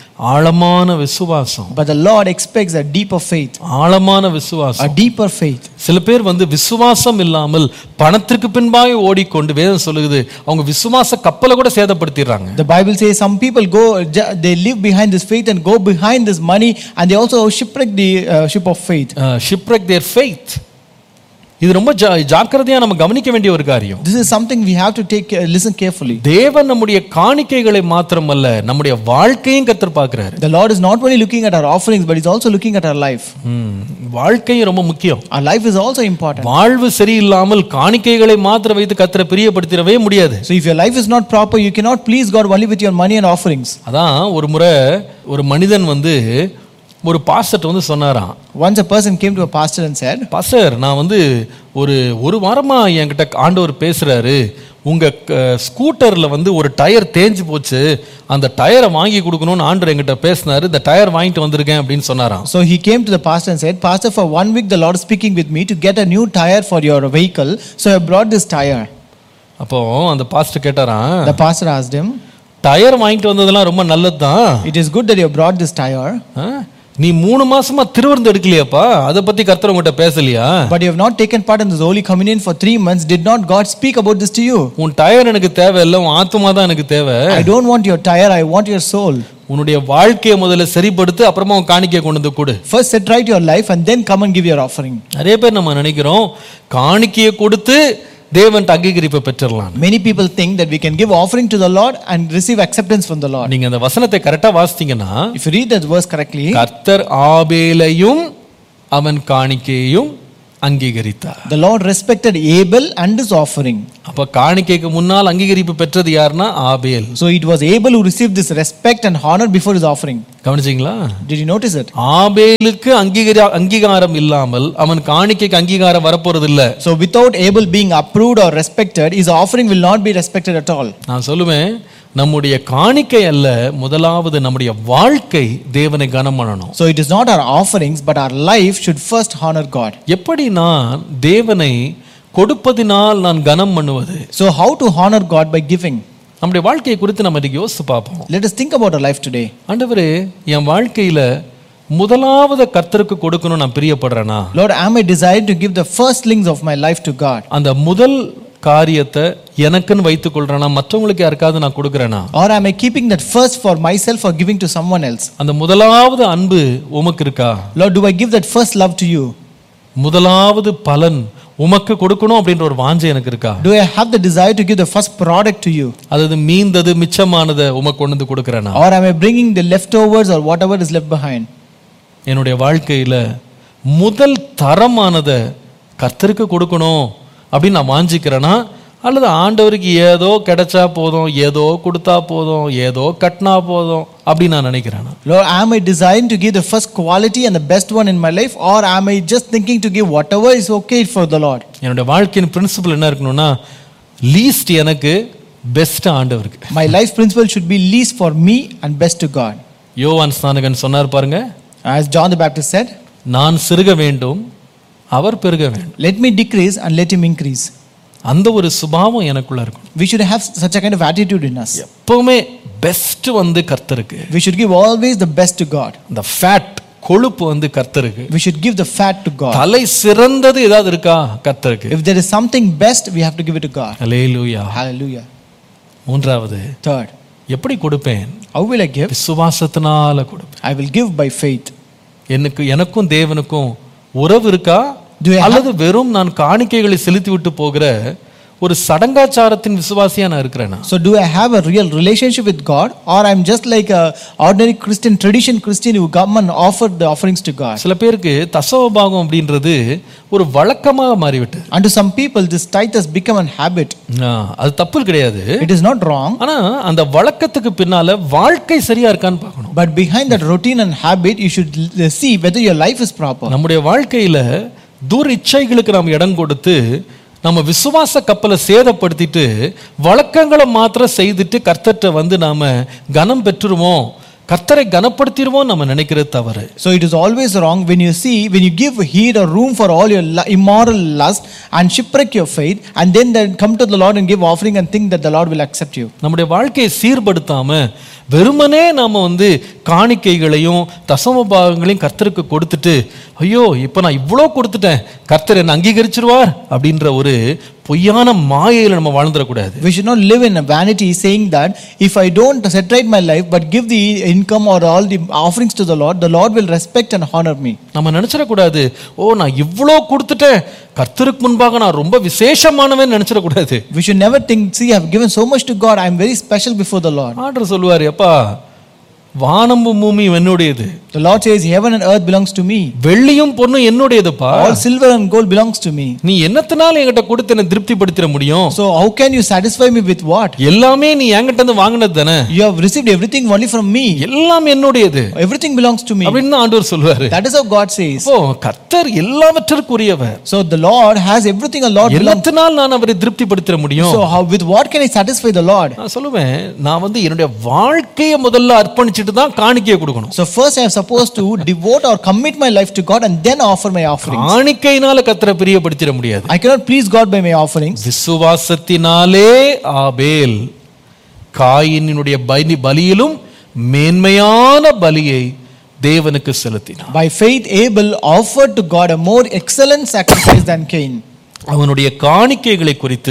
ஆழமான விசுவாசம் But the Lord expects a deeper faith, ஆழமான a விசுவாசம் deeper faith. சில பேர் வந்து விசுவாசம் இல்லாமல் பணத்திற்கு பின்பாக ஓடிக்கொண்டு வேதம் சொல்லுது அவங்க விசுவாச கப்பலை கூட சேதப்படுத்திடுறாங்க The Bible says some people go, ju- they live behind this faith and go behind this money, and they also shipwreck the uh, ship of faith. Shipwreck their faith இது ரொம்ப ஜா ஜாக்கிரதையா நம்ம கவனிக்க வேண்டிய ஒரு காரியம் This is something we have to take uh, listen carefully. தேவன் நம்முடைய காணிக்கைகளை மாத்திரமல்ல நம்முடைய வாழ்க்கையும் கத்தர் பார்க்கிறாரு The Lord is not only looking at our offerings, but He's also looking at our life. ம், வாழ்க்கையும் ரொம்ப முக்கியம் Our life is also important. வாழ்வு சரியில்லாமல் காணிக்கைகளை மாத்திரம் வைத்து கத்தரை பிரியப்படுத்திடவே முடியாது So if your life is not proper, you cannot please God only with your money and offerings. அதான் ஒரு முறை ஒரு மனிதன் வந்து ஒரு பாஸ்டர்ட்ட வந்து சொன்னாராம் Once a person came to a pastor and said, pastor நான் வந்து ஒரு ஒரு வாரமா என்கிட்ட ஆண்டவர் பேசுறாரு உங்க க- ஸ்கூட்டர்ல வந்து ஒரு டயர் தேஞ்சு போச்சு அந்த டயரை வாங்கி கொடுக்கணும்னு ஆண்டர் என்கிட்ட பேசினாரு இந்த டயர் வாங்கிட்டு வந்திருக்கேன் அப்படின்னு சொன்னாராம் So he came to the pastor and said, Pastor, for one week the Lord is speaking with me to get a new tire for your vehicle. So I brought this tire. அப்போ அந்த பாஸ்டர் கேட்டாராம் The pastor asked him, tyre வாங்கிட்டு வந்ததெல்லாம் ரொம்ப நல்லதுதான் It is good that you brought this tire, ஆ? நீ மூணு மாசமா திருவிருந்து எடுக்கலையாப்பா அதை பத்தி கர்த்தர் உங்ககிட்ட பேசலையா but you have not taken part in this Holy Communion for three months. Did not God speak about this to you? உன் டயர் எனக்கு தேவையில்லை உன் ஆத்துமா தான் எனக்கு தேவை I don't want your tire, I want your soul. உன்னுடைய வாழ்க்கையை முதல்ல சரிப்படுத்து அப்புறமா உன் காணிக்கையை கொண்டு வந்து கொடு First set right your life and then come and give your offering. நிறைய பேர் நம்ம நினைக்கிறோம் காணிக்கையை கொடுத்து தேவன்ட்ட அங்கீகரிப்பை பெற்றுடலாம் Many people think that we can give offering to the Lord and receive acceptance from the Lord. நீங்க அந்த வசனத்தை கரெக்டா வாசித்தீங்கன்னா If you read that verse correctly, கர்த்தர் ஆபேலையும் அவன் காணிக்கையையும் அங்கீகரித்தார் the Lord respected Abel and his offering. அப்ப காணிக்கைக்கு முன்னால் அங்கீகரிப்பு பெற்றது யாருன்னா ஆபேல் So it was Abel who received this respect and honor before his offering. கவனிச்சிங்களா Did you notice it? ஆபேலுக்கு அங்கீகரி அங்கீகாரம் இல்லாமல் அவன் காணிக்கைக்கு அங்கீகாரம் வரப்போறது இல்ல So without Abel being approved or respected, his offering will not be respected at all. நான் சொல்லுவேன் நம்முடைய காணிக்கை அல்ல முதலாவது நம்முடைய வாழ்க்கை தேவனை கனம் பண்ணணும் So it is not our offerings, but our life should first honor God. எப்படி நான் தேவனை கொடுப்பதினால் நான் கனம் பண்ணுவது So how to honor God by giving? நம்முடைய வாழ்க்கையை குறித்து நம்ம இன்னைக்கு யோசித்து பார்ப்போம் Let us think about our life today. ஆண்டவரே என் வாழ்க்கையில முதலாவது கர்த்தருக்கு கொடுக்கணும் நான் பிரியப்படுறேனா Lord, am I desired to give the firstlings of my life to God? அந்த முதல் காரியத்தை எனக்குன்னு வைத்துக் கொள்றேனா மற்றவங்களுக்கு யாருக்காவது நான் கொடுக்குறேனா Or am I keeping that first for myself or giving to someone else? அந்த முதலாவது அன்பு உமக்கு இருக்கா Lord, do I give that first love to you? முதலாவது பலன் உமக்கு கொடுக்கணும் அப்படின்ற ஒரு வாஞ்சை எனக்கு இருக்கா Do I have the desire to give the first product to you? அதாவது மீந்தது மிச்சமானதை உமக்கு கொண்டு வந்து கொடுக்குறேனா Or am I bringing the leftovers or whatever is left behind? என்னுடைய வாழ்க்கையில முதல் தரமானதை கர்த்தருக்கு கொடுக்கணும் அப்படின்னு நான் வாஞ்சிக்கிறேனா அல்லது ஆண்டவருக்கு ஏதோ கிடைச்சா போதும் ஏதோ கொடுத்தா போதும் ஏதோ கட்டினா போதும் அப்படின்னு நான் நினைக்கிறேனா Lord, am I desiring to give the first quality and the best one in my life, or am I just thinking to give whatever is okay for the Lord? என்னுடைய வாழ்க்கையின் பிரின்சிபல் என்ன இருக்கணும்னா லீஸ்ட் எனக்கு பெஸ்ட் ஆண்டவருக்கு My life principle should be least for me and best to God. யோவான் ஸ்நானகன் சொன்னார் பாருங்க As John the Baptist said, நான் சிறுக வேண்டும் அவர் பெருக வேண்டும் Let me decrease and let him increase. அந்த ஒரு சுபாவம் எனக்குள்ள இருக்கும் We should have such a kind of attitude in us. எப்பவுமே பெஸ்ட் வந்து கர்த்தருக்கு We should give always the best to God. இந்த ஃபேட் கொழுப்பு வந்து கர்த்தருக்கு We should give the fat to God. தலை சிறந்தது ஏதாவது இருக்கா கர்த்தருக்கு If there is something best, we have to give it to God. Hallelujah Hallelujah. மூன்றாவது Third, எப்படி கொடுப்பேன் how will I give? விசுவாசத்தினால கொடுப்பேன் I will give by faith. எனக்கு எனக்கும் தேவனுக்கும் உறவு இருக்கா Do I have- அல்லது வெறும் நான் காணிக்கைகளை செலுத்தி விட்டு போகிற ஒரு சடங்காச்சாரத்தின் விசுவாசியா நான் இருக்கிறேனா So, do I have a real relationship with God, or I'm just like a ordinary Christian, tradition Christian who come and offer the offerings to God? சில பேருக்கு தசவபாகம் அப்படின்றது ஒரு வழக்கமாக மாறிவிட்டு And to some people, this tithe has become a habit. அது தப்பு கிடையாது It is not wrong, ஆனா அந்த வழக்கத்துக்கு பின்னால வாழ்க்கை சரியா இருக்கான்னு பார்க்கணும் but behind that routine and habit, you should l- see whether your life is proper. நம்முடைய வாழ்க்கையில தூர இச்சைகளுக்கு நாம் இடம் கொடுத்து நம்ம விசுவாச கப்பலை சேதப்படுத்திட்டு வழக்கங்களை மாத்திரம் செய்துட்டு கர்த்தர்ட்ட வந்து நாம கனம் பெற்றுருவோம் கர்த்தரை கனப்படுத்திடுவோம் நம்ம நினைக்கிறது தவறு So it is always wrong when you see, when you give heed or room for all your lu- immoral lust and shipwreck your faith, and then, then come to the Lord and give offering and think that the Lord will accept you. நம்முடைய வாழ்க்கையை சீர்படுத்தாம வெறுமனே நாம வந்து காணிக்கைகளையும் தசம பாகங்களையும் கர்த்தருக்கு கொடுத்துட்டு ஐயோ இப்போ நான் இவ்வளோ கொடுத்துட்டேன் கர்த்தர் என்னை அங்கீகரிச்சிருவார் அப்படின்ற ஒரு பொய்யான மாயையில் நம்ம வாழ்ந்துடக்கூடாது We should not live in a vanity saying that if I don't set right my life but give the income or all the offerings to the Lord, the Lord will respect and honor me. நம்ம நினைச்சிடக்கூடாது ஓ நான் இவ்வளோ கொடுத்துட்டேன் கர்த்தருக்கு முன்பாக நான் ரொம்ப விசேஷமானவன் நினைச்சிடக்கூடாது We should never think, see, I have given so much to God, I am very special before the Lord. Order சொல்லுவார் எப்பா வானமும் பூமியும் என்னுடையது The Lord says, Heaven and earth belongs to me. வெள்ளியும் பொண்ணும் என்னுடையதுப்பா All silver and gold belongs to me. நீ என்னத்தினால என்கிட்ட கொடுத்து என்ன திருப்திப்படுத்திட முடியும் So how can you satisfy me with what? எல்லாமே நீ என்கிட்ட இருந்து வாங்கினது தானே You have received everything only from me. எல்லாம் என்னுடையது Everything belongs to me. அப்படின்னு தான் ஆண்டவர் சொல்லுவாரு That is how God says. அப்போ கர்த்தர் எல்லாவற்றிற்குரியவர் So the Lord has everything a Lord belongs. எல்லாத்தினால் நான் அவரை திருப்திப்படுத்திட முடியும் So how with what can I satisfy the Lord? நான் சொல்லுவேன் நான் வந்து என்னுடைய வாழ்க்கையை முதல்ல அர்ப்பணிச்சுட்டு தான் காணிக்கையை கொடுக்கணும் So first I am supposed to devote or commit my life to God and then offer my offering. காணிக்கையினால கர்த்தரை பிரியப்படுத்திட முடியாது I cannot please God by my offerings. விசுவாசத்தினாலே ஆபேல் காயினுடைய பலி பலியிலும் மேன்மையான பலியை தேவனுக்கு செலுத்தினான் By faith Abel offered to God a more excellent sacrifice than Cain. அவனுடைய காணிக்கைகளை குறித்து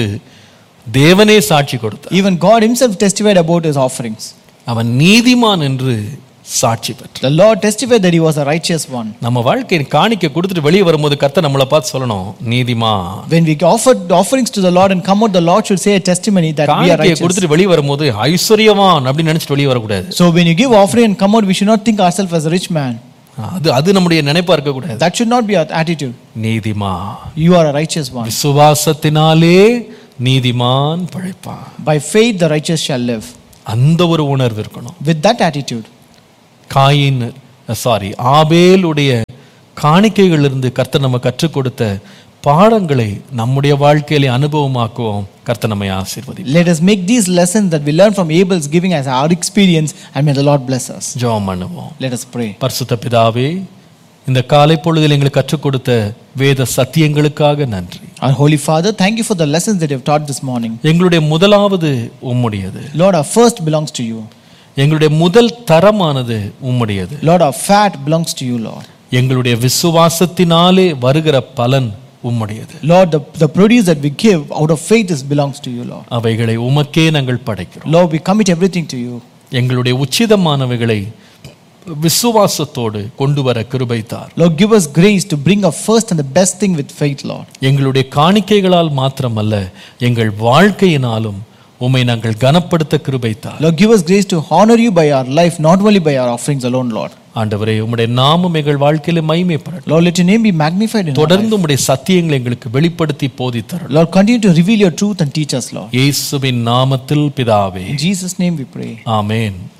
தேவனே சாட்சி கொடுத்தார் Even God himself testified about his offerings. அவன் நீதிமான் என்று சாட்சி பெற்றான் The Lord testified that he was a righteous one. நம்ம வாழ்க்கை காணிக்கை கொடுத்துட்டு வெளியே வரும்போது கர்த்தர் நம்மளை பார்த்து சொல்லணும் நீதிமா When we offered offerings to the Lord and come out, the Lord should say a testimony that we are காணிக்கையை righteous. கொடுத்துட்டு வெளியே வரும்போது ஐஸ்வர்யவான் அப்படின்னு நினைச்சிட்டு வெளியே வரக்கூடாது So when you give offering and come out, we should not think ourselves as a rich man. அது அது நம்முடைய நினைப்பா இருக்கக்கூடாது That should not be our attitude. நீதிமா You are a righteous one. விசுவாசத்தினாலே நீதிமான் பழைப்பான் By faith, the righteous shall live. அந்த ஒரு உணர்வு இருக்கணும் With that attitude, Cain sorry ஆபேலுடைய காணிக்கைகளிலிருந்து கர்த்தர் நம்ம கற்றுக் கொடுத்த பாடங்களை நம்முடைய வாழ்க்கையிலே அனுபவமாக்குவோம் கர்த்தர் நம்மை ஆசீர்வதி let us make these lessons that we learn from Abel's giving as our experience, and may the Lord bless us. ஜெபம் பண்ணுவோம் Let us pray. பரிசுத்த பிதாவே இந்த காலை பொழுதில் எங்களுக்கு கற்றுக் கொடுத்த வேத சத்தியங்களுக்காக நன்றி Our Holy Father, thank you for the lessons that you have taught this morning. எங்களுடைய முதலாவது உம்முடையது Lord, our first belongs to you. எங்களுடைய முதல் தரமானது உம்முடையது Lord, our fat belongs to you, Lord. எங்களுடைய விசுவாசத்தினாலே வருகிற பலன் உம்முடையது Lord, the, the produce that we give out of faith is belongs to you, Lord. அவைகளை உமக்கே நாங்கள் படைக்கிறோம் Lord, we commit everything to you. எங்களுடைய உச்சிதமானவைகளை விசுவாசத்தோடு கொண்டு வர கிருபைத்தார் Lord, give us grace to bring our first and the best thing with faith, Lord. எங்களுடைய காணிக்கைகளால் மாத்திரமல்ல எங்கள் வாழ்க்கையினாலும் உம்மை நாங்கள் கனப்படுத்த கிருபைத்தார் Lord, give us grace to honor you by our life, not only by our offerings alone, Lord. ஆண்டவரே உம்முடைய நாமம் எங்கள் வாழ்க்கையில மகிமைப்படட்டும் Lord, let your name be magnified in our life. தொடர்ந்து உம்முடைய சத்தியங்களை எங்களுக்கு வெளிப்படுத்தி போதித்தரணும் Lord, continue to reveal your truth and teach us, Lord. இயேசுவின் நாமத்தில் பிதாவே In Jesus' name we pray. Amen